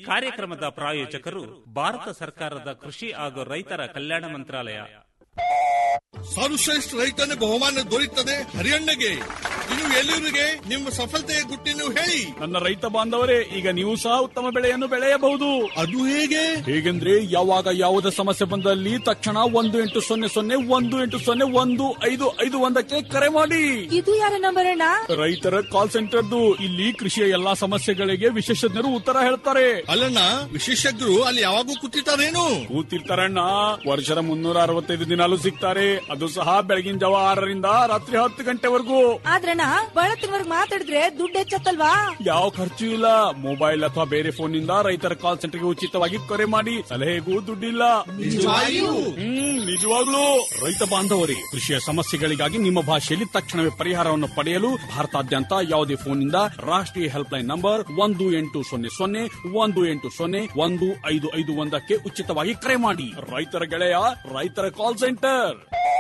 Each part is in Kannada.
ಕಾರ್ಯಕ್ರಮದ ಪ್ರಾಯೋಜಕರು ಭಾರತ ಸರ್ಕಾರದ ಕೃಷಿ ಹಾಗೂ ರೈತರ ಕಲ್ಯಾಣ ಮಂತ್ರಾಲಯ ಸರ್ವಶ್ರೇಷ್ಠ ರೈತನ ಬಹುಮಾನ ದೊರೆಯುತ್ತದೆ ಹರಿಯಣ್ಣಗೆ ಇನ್ನು ಎಲ್ಲರಿಗೆ ನಿಮ್ಮ ಸಫಲತೆಯ ಗುಟ್ಟಿನ ಹೇಳಿ ನನ್ನ ರೈತ ಬಾಂಧವರೇ ಈಗ ನೀವು ಸಹ ಉತ್ತಮ ಬೆಳೆಯನ್ನು ಬೆಳೆಯಬಹುದು ಅದು ಹೇಗೆ ಹೇಗೆಂದ್ರೆ ಯಾವಾಗ ಯಾವುದೇ ಸಮಸ್ಯೆ ಬಂದಲ್ಲಿ ತಕ್ಷಣ ಒಂದು ಎಂಟು ಸೊನ್ನೆ ಸೊನ್ನೆ ಒಂದು ಎಂಟು ಸೊನ್ನೆ ಒಂದು ಐದು ಐದು ಒಂದಕ್ಕೆ ಕರೆ ಮಾಡಿ ಇದು ಯಾರ ನಂಬರ್ ಅಣ್ಣ ರೈತರ ಕಾಲ್ ಸೆಂಟರ್ದು ಇಲ್ಲಿ ಕೃಷಿಯ ಎಲ್ಲಾ ಸಮಸ್ಯೆಗಳಿಗೆ ವಿಶೇಷಜ್ಞರು ಉತ್ತರ ಹೇಳ್ತಾರೆ ಅಲ್ಲಣ್ಣ ವಿಶೇಷಜ್ಞರು ಅಲ್ಲಿ ಯಾವಾಗೂ ಕೂತಿರ್ತಾರೇನು ಕೂತಿರ್ತಾರಣ್ಣ ವರ್ಷದ ಮುನ್ನೂರ ಅರವತ್ತೈದು ದಿನಾಲು ಸಿಗ್ತಾರೆ ಅದು ಸಹ ಬೆಳಗಿನ ಜಾವ ಆರರಿಂದ ರಾತ್ರಿ ಹತ್ತು ಗಂಟೆವರೆಗೂ ಆದ್ರಣ್ಣ ಬಳತ್ತಿನವರ್ಗ್ ಮಾತಾಡಿದ್ರೆ ದುಡ್ಡು ಹೆಚ್ಚತ್ತಲ್ವಾ ಯಾವ ಖರ್ಚು ಇಲ್ಲ ಮೊಬೈಲ್ ಅಥವಾ ಬೇರೆ ಫೋನ್ ನಿಂದ ರೈತರ ಕಾಲ್ ಸೆಂಟರ್ಗೆ ಉಚಿತವಾಗಿ ಕರೆ ಮಾಡಿ ಸಲಹೆಗೂ ದುಡ್ಡಿಲ್ಲ ನಿಜವಾಗಿಯೂ? ಹ್ಮ್ ನಿಜವಾಗ್ಲೂ ರೈತ ಬಾಂಧವರೇ ಕೃಷಿಯ ಸಮಸ್ಯೆಗಳಿಗಾಗಿ ನಿಮ್ಮ ಭಾಷೆಯಲ್ಲಿ ತಕ್ಷಣವೇ ಪರಿಹಾರವನ್ನು ಪಡೆಯಲು ಭಾರತಾದ್ಯಂತ ಯಾವುದೇ ಫೋನ್ ನಿಂದ ರಾಷ್ಟ್ರೀಯ ಹೆಲ್ಪ್ ಲೈನ್ ನಂಬರ್ ಒಂದು ಎಂಟು ಸೊನ್ನೆ ಸೊನ್ನೆ ಒಂದು ಎಂಟು ಸೊನ್ನೆ ಒಂದು ಐದು ಐದು ಒಂದಕ್ಕೆ ಉಚಿತವಾಗಿ ಕರೆ ಮಾಡಿ ರೈತರ ಗೆಳೆಯ ರೈತರ ಕಾಲ್ ಸೆಂಟರ್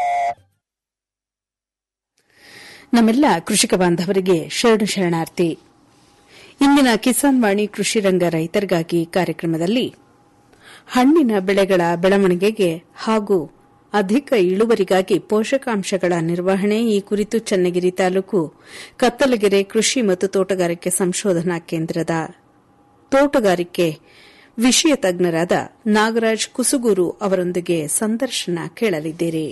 ನಮ್ಮೆಲ್ಲ ಕೃಷಿಕ ಬಾಂಧವರಿಗೆ ಶರಣು ಶರಣಾರ್ಥಿ ಇಂದಿನ ಕಿಸಾನ್ ವಾಣಿ ಕೃಷಿ ರಂಗ ರೈತರಿಗಾಗಿ ಕಾರ್ಯಕ್ರಮದಲ್ಲಿ ಹಣ್ಣಿನ ಬೆಳೆಗಳ ಬೆಳವಣಿಗೆಗೆ ಹಾಗೂ ಅಧಿಕ ಇಳುವರಿಗಾಗಿ ಪೋಷಕಾಂಶಗಳ ನಿರ್ವಹಣೆ ಈ ಕುರಿತು ಚನ್ನಗಿರಿ ತಾಲೂಕು ಕತ್ತಲಗೆರೆ ಕೃಷಿ ಮತ್ತು ತೋಟಗಾರಿಕೆ ಸಂಶೋಧನಾ ಕೇಂದ್ರದ ತೋಟಗಾರಿಕೆ ವಿಷಯ ತಜ್ಞರಾದ ನಾಗರಾಜ್ ಕುಸುಗೂರು ಅವರೊಂದಿಗೆ ಸಂದರ್ಶನ ಕೇಳಲಿದ್ದೀರಿ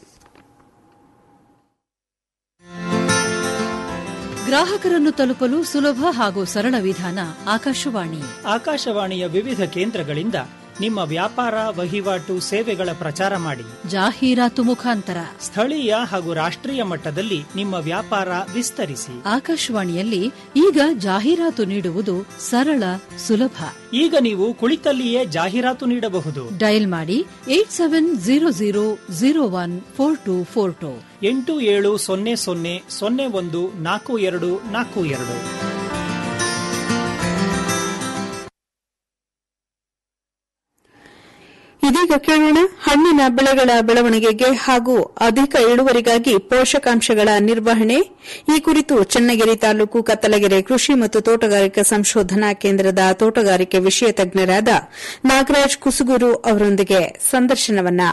ಗ್ರಾಹಕರನ್ನು ತಲುಪಲು ಸುಲಭ ಹಾಗೂ ಸರಳ ವಿಧಾನ ಆಕಾಶವಾಣಿ ಆಕಾಶವಾಣಿಯ ವಿವಿಧ ಕೇಂದ್ರಗಳಿಂದ ನಿಮ್ಮ ವ್ಯಾಪಾರ ವಹಿವಾಟು ಸೇವೆಗಳ ಪ್ರಚಾರ ಮಾಡಿ ಜಾಹೀರಾತು ಮುಖಾಂತರ ಸ್ಥಳೀಯ ಹಾಗೂ ರಾಷ್ಟ್ರೀಯ ಮಟ್ಟದಲ್ಲಿ ನಿಮ್ಮ ವ್ಯಾಪಾರ ವಿಸ್ತರಿಸಿ ಆಕಾಶವಾಣಿಯಲ್ಲಿ ಈಗ ಜಾಹೀರಾತು ನೀಡುವುದು ಸರಳ ಸುಲಭ ಈಗ ನೀವು ಕುಳಿತಲ್ಲಿಯೇ ಜಾಹೀರಾತು ನೀಡಬಹುದು ಡಯಲ್ ಮಾಡಿ eight seven zero zero zero one four two four two ಎಂಟು ಏಳು ಸೊನ್ನೆ ಸೊನ್ನೆ ಸೊನ್ನೆ ಒಂದು ನಾಲ್ಕು ಎರಡು ನಾಲ್ಕು ಎರಡು ಇದೀಗ ಕೇಳೋಣ ಹಣ್ಣಿನ ಬೆಳೆಗಳ ಬೆಳವಣಿಗೆಗೆ ಹಾಗೂ ಅಧಿಕ ಇಳುವರಿಗಾಗಿ ಪೋಷಕಾಂಶಗಳ ನಿರ್ವಹಣೆ ಈ ಕುರಿತು ಚನ್ನಗಿರಿ ತಾಲೂಕು ಕತ್ತಲಗೆರೆ ಕೃಷಿ ಮತ್ತು ತೋಟಗಾರಿಕಾ ಸಂಶೋಧನಾ ಕೇಂದ್ರದ ತೋಟಗಾರಿಕೆ ವಿಷಯ ತಜ್ಞರಾದ ನಾಗರಾಜ್ ಕುಸುಗೂರು ಅವರೊಂದಿಗೆ ಸಂದರ್ಶನವನ್ನ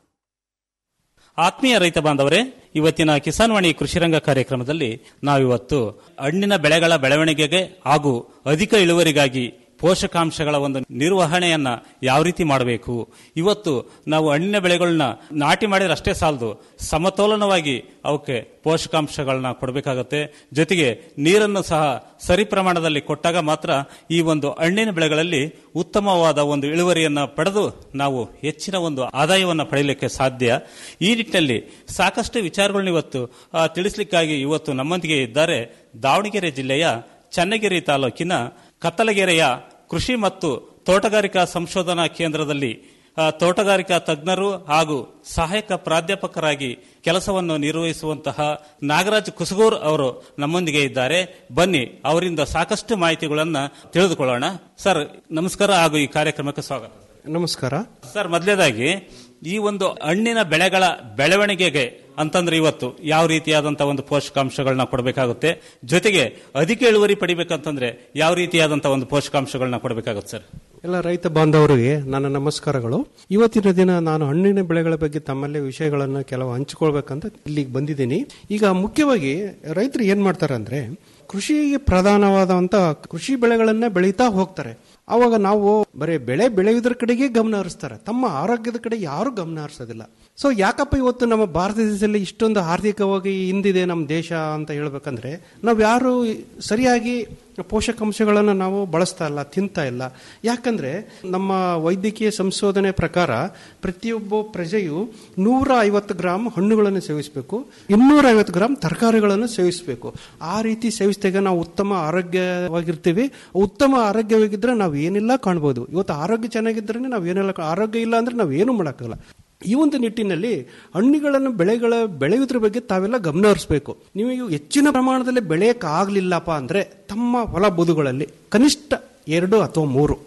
ಆತ್ಮೀಯ ರೈತ ಬಾಂಧವರೇ ಇವತ್ತಿನ ಕಿಸಾನ್ ವಾಣಿ ಕೃಷಿರಂಗ ಕಾರ್ಯಕ್ರಮದಲ್ಲಿ ನಾವಿವತ್ತು ಹಣ್ಣಿನ ಬೆಳೆಗಳ ಬೆಳವಣಿಗೆಗೆ ಹಾಗೂ ಅಧಿಕ ಇಳುವರಿಗಾಗಿ ಪೋಷಕಾಂಶಗಳ ಒಂದು ನಿರ್ವಹಣೆಯನ್ನ ಯಾವ ರೀತಿ ಮಾಡಬೇಕು ಇವತ್ತು ನಾವು ಹಣ್ಣಿನ ಬೆಳೆಗಳನ್ನ ನಾಟಿ ಮಾಡಿದ್ರೆ ಅಷ್ಟೇ ಸಾಲದು ಸಮತೋಲನವಾಗಿ ಅವಕ್ಕೆ ಪೋಷಕಾಂಶಗಳನ್ನ ಕೊಡಬೇಕಾಗತ್ತೆ ಜೊತೆಗೆ ನೀರನ್ನು ಸಹ ಸರಿ ಪ್ರಮಾಣದಲ್ಲಿ ಕೊಟ್ಟಾಗ ಮಾತ್ರ ಈ ಒಂದು ಹಣ್ಣಿನ ಬೆಳೆಗಳಲ್ಲಿ ಉತ್ತಮವಾದ ಒಂದು ಇಳುವರಿಯನ್ನ ಪಡೆದು ನಾವು ಹೆಚ್ಚಿನ ಒಂದು ಆದಾಯವನ್ನು ಪಡೆಯಲಿಕ್ಕೆ ಸಾಧ್ಯ ಈ ನಿಟ್ಟಿನಲ್ಲಿ ಸಾಕಷ್ಟು ವಿಚಾರಗಳನ್ನ ಇವತ್ತು ಆ, ತಿಳಿಸ್ಲಿಕ್ಕಾಗಿ ಇವತ್ತು ನಮ್ಮೊಂದಿಗೆ ಇದ್ದಾರೆ ದಾವಣಗೆರೆ ಜಿಲ್ಲೆಯ ಚನ್ನಗಿರಿ ತಾಲೂಕಿನ ಕತ್ತಲಗೆರೆಯ ಕೃಷಿ ಮತ್ತು ತೋಟಗಾರಿಕಾ ಸಂಶೋಧನಾ ಕೇಂದ್ರದಲ್ಲಿ ಆ, ತೋಟಗಾರಿಕಾ ತಜ್ಞರು ಹಾಗೂ ಸಹಾಯಕ ಪ್ರಾಧ್ಯಾಪಕರಾಗಿ ಕೆಲಸವನ್ನು ನಿರ್ವಹಿಸುವಂತಹ ನಾಗರಾಜ್ ಕುಸಗೂರ್ ಅವರು ನಮ್ಮೊಂದಿಗೆ ಇದ್ದಾರೆ ಬನ್ನಿ ಅವರಿಂದ ಸಾಕಷ್ಟು ಮಾಹಿತಿಗಳನ್ನ ತಿಳಿದುಕೊಳ್ಳೋಣ ಸರ್ ನಮಸ್ಕಾರ ಹಾಗೂ ಈ ಕಾರ್ಯಕ್ರಮಕ್ಕೆ ಸ್ವಾಗತ ನಮಸ್ಕಾರ ಸರ್ ಮೊದಲೇದಾಗಿ ಈ ಒಂದು ಹಣ್ಣಿನ ಬೆಳೆಗಳ ಬೆಳವಣಿಗೆಗೆ ಅಂತಂದ್ರೆ ಇವತ್ತು ಯಾವ ರೀತಿಯಾದಂತಹ ಒಂದು ಪೋಷಕಾಂಶಗಳನ್ನ ಕೊಡಬೇಕಾಗುತ್ತೆ ಜೊತೆಗೆ ಅಧಿಕ ಇಳುವರಿ ಪಡಿಬೇಕಂತಂದ್ರೆ ಯಾವ ರೀತಿಯಾದಂತಹ ಒಂದು ಪೋಷಕಾಂಶಗಳನ್ನ ಕೊಡಬೇಕಾಗುತ್ತೆ ಸರ್ ಎಲ್ಲ ರೈತ ಬಾಂಧವರಿಗೆ ನನ್ನ ನಮಸ್ಕಾರಗಳು ಇವತ್ತಿನ ದಿನ ನಾನು ಹಣ್ಣಿನ ಬೆಳೆಗಳ ಬಗ್ಗೆ ತಮ್ಮಲ್ಲೇ ವಿಷಯಗಳನ್ನು ಕೆಲವು ಹಂಚಿಕೊಳ್ಬೇಕಂತ ಇಲ್ಲಿಗೆ ಬಂದಿದ್ದೀನಿ ಈಗ ಮುಖ್ಯವಾಗಿ ರೈತರು ಏನ್ ಮಾಡ್ತಾರೆ ಅಂದ್ರೆ ಕೃಷಿಗೆ ಪ್ರಧಾನವಾದಂತ ಕೃಷಿ ಬೆಳೆಗಳನ್ನೇ ಬೆಳೀತಾ ಹೋಗ್ತಾರೆ ಅವಾಗ ನಾವು ಬರೀ ಬೆಳೆ ಬೆಳೆಯುವುದರ ಕಡೆಗೆ ಗಮನ ಹರಿಸ್ತಾರೆ ತಮ್ಮ ಆರೋಗ್ಯದ ಕಡೆ ಯಾರು ಗಮನ ಹರಿಸೋದಿಲ್ಲ ಸೊ ಯಾಕಪ್ಪ ಇವತ್ತು ನಮ್ಮ ಭಾರತ ದೇಶದಲ್ಲಿ ಇಷ್ಟೊಂದು ಆರ್ಥಿಕವಾಗಿ ಹಿಂದಿದೆ ನಮ್ಮ ದೇಶ ಅಂತ ಹೇಳ್ಬೇಕಂದ್ರೆ ನಾವು ಯಾರು ಸರಿಯಾಗಿ ಪೋಷಕಾಂಶಗಳನ್ನು ನಾವು ಬಳಸ್ತಾ ಇಲ್ಲ ತಿಂತಾ ಇಲ್ಲ ಯಾಕಂದ್ರೆ ನಮ್ಮ ವೈದ್ಯಕೀಯ ಸಂಶೋಧನೆ ಪ್ರಕಾರ ಪ್ರತಿಯೊಬ್ಬ ಪ್ರಜೆಯು ನೂರ ಐವತ್ತು ಗ್ರಾಮ್ ಹಣ್ಣುಗಳನ್ನು ಸೇವಿಸಬೇಕು ಇನ್ನೂರ ಐವತ್ತು ಗ್ರಾಮ್ ತರಕಾರಿಗಳನ್ನು ಸೇವಿಸಬೇಕು ಆ ರೀತಿ ಸೇವಿಸಿದಾಗ ನಾವು ಉತ್ತಮ ಆರೋಗ್ಯವಾಗಿರ್ತೀವಿ ಉತ್ತಮ ಆರೋಗ್ಯವಾಗಿದ್ರೆ ನಾವು ಏನೆಲ್ಲ ಕಾಣ್ಬೋದು ಇವತ್ತು ಆರೋಗ್ಯ ಚೆನ್ನಾಗಿದ್ರೆ ನಾವು ಏನೆಲ್ಲ ಕಾ- ಆರೋಗ್ಯ ಇಲ್ಲ ಅಂದ್ರೆ ನಾವು ಏನು ಮಾಡೋಕ್ಕಾಗಲ್ಲ ಈ ಒಂದು ನಿಟ್ಟಿನಲ್ಲಿ ಹಣ್ಣುಗಳನ್ನು ಬೆಳೆಗಳ ಬೆಳೆಯುವುದ್ರ ಬಗ್ಗೆ ತಾವೆಲ್ಲ ಗಮನ ಹರಿಸಬೇಕು ನೀವು ಇವು ಹೆಚ್ಚಿನ ಪ್ರಮಾಣದಲ್ಲಿ ಬೆಳೆಯಕ್ಕೆ ಆಗ್ಲಿಲ್ಲಪ್ಪ ಅಂದ್ರೆ ತಮ್ಮ ಹೊಲ ಬದುಗಳಲ್ಲಿ ಕನಿಷ್ಠ ಎರಡು ಅಥವಾ ಮೂರು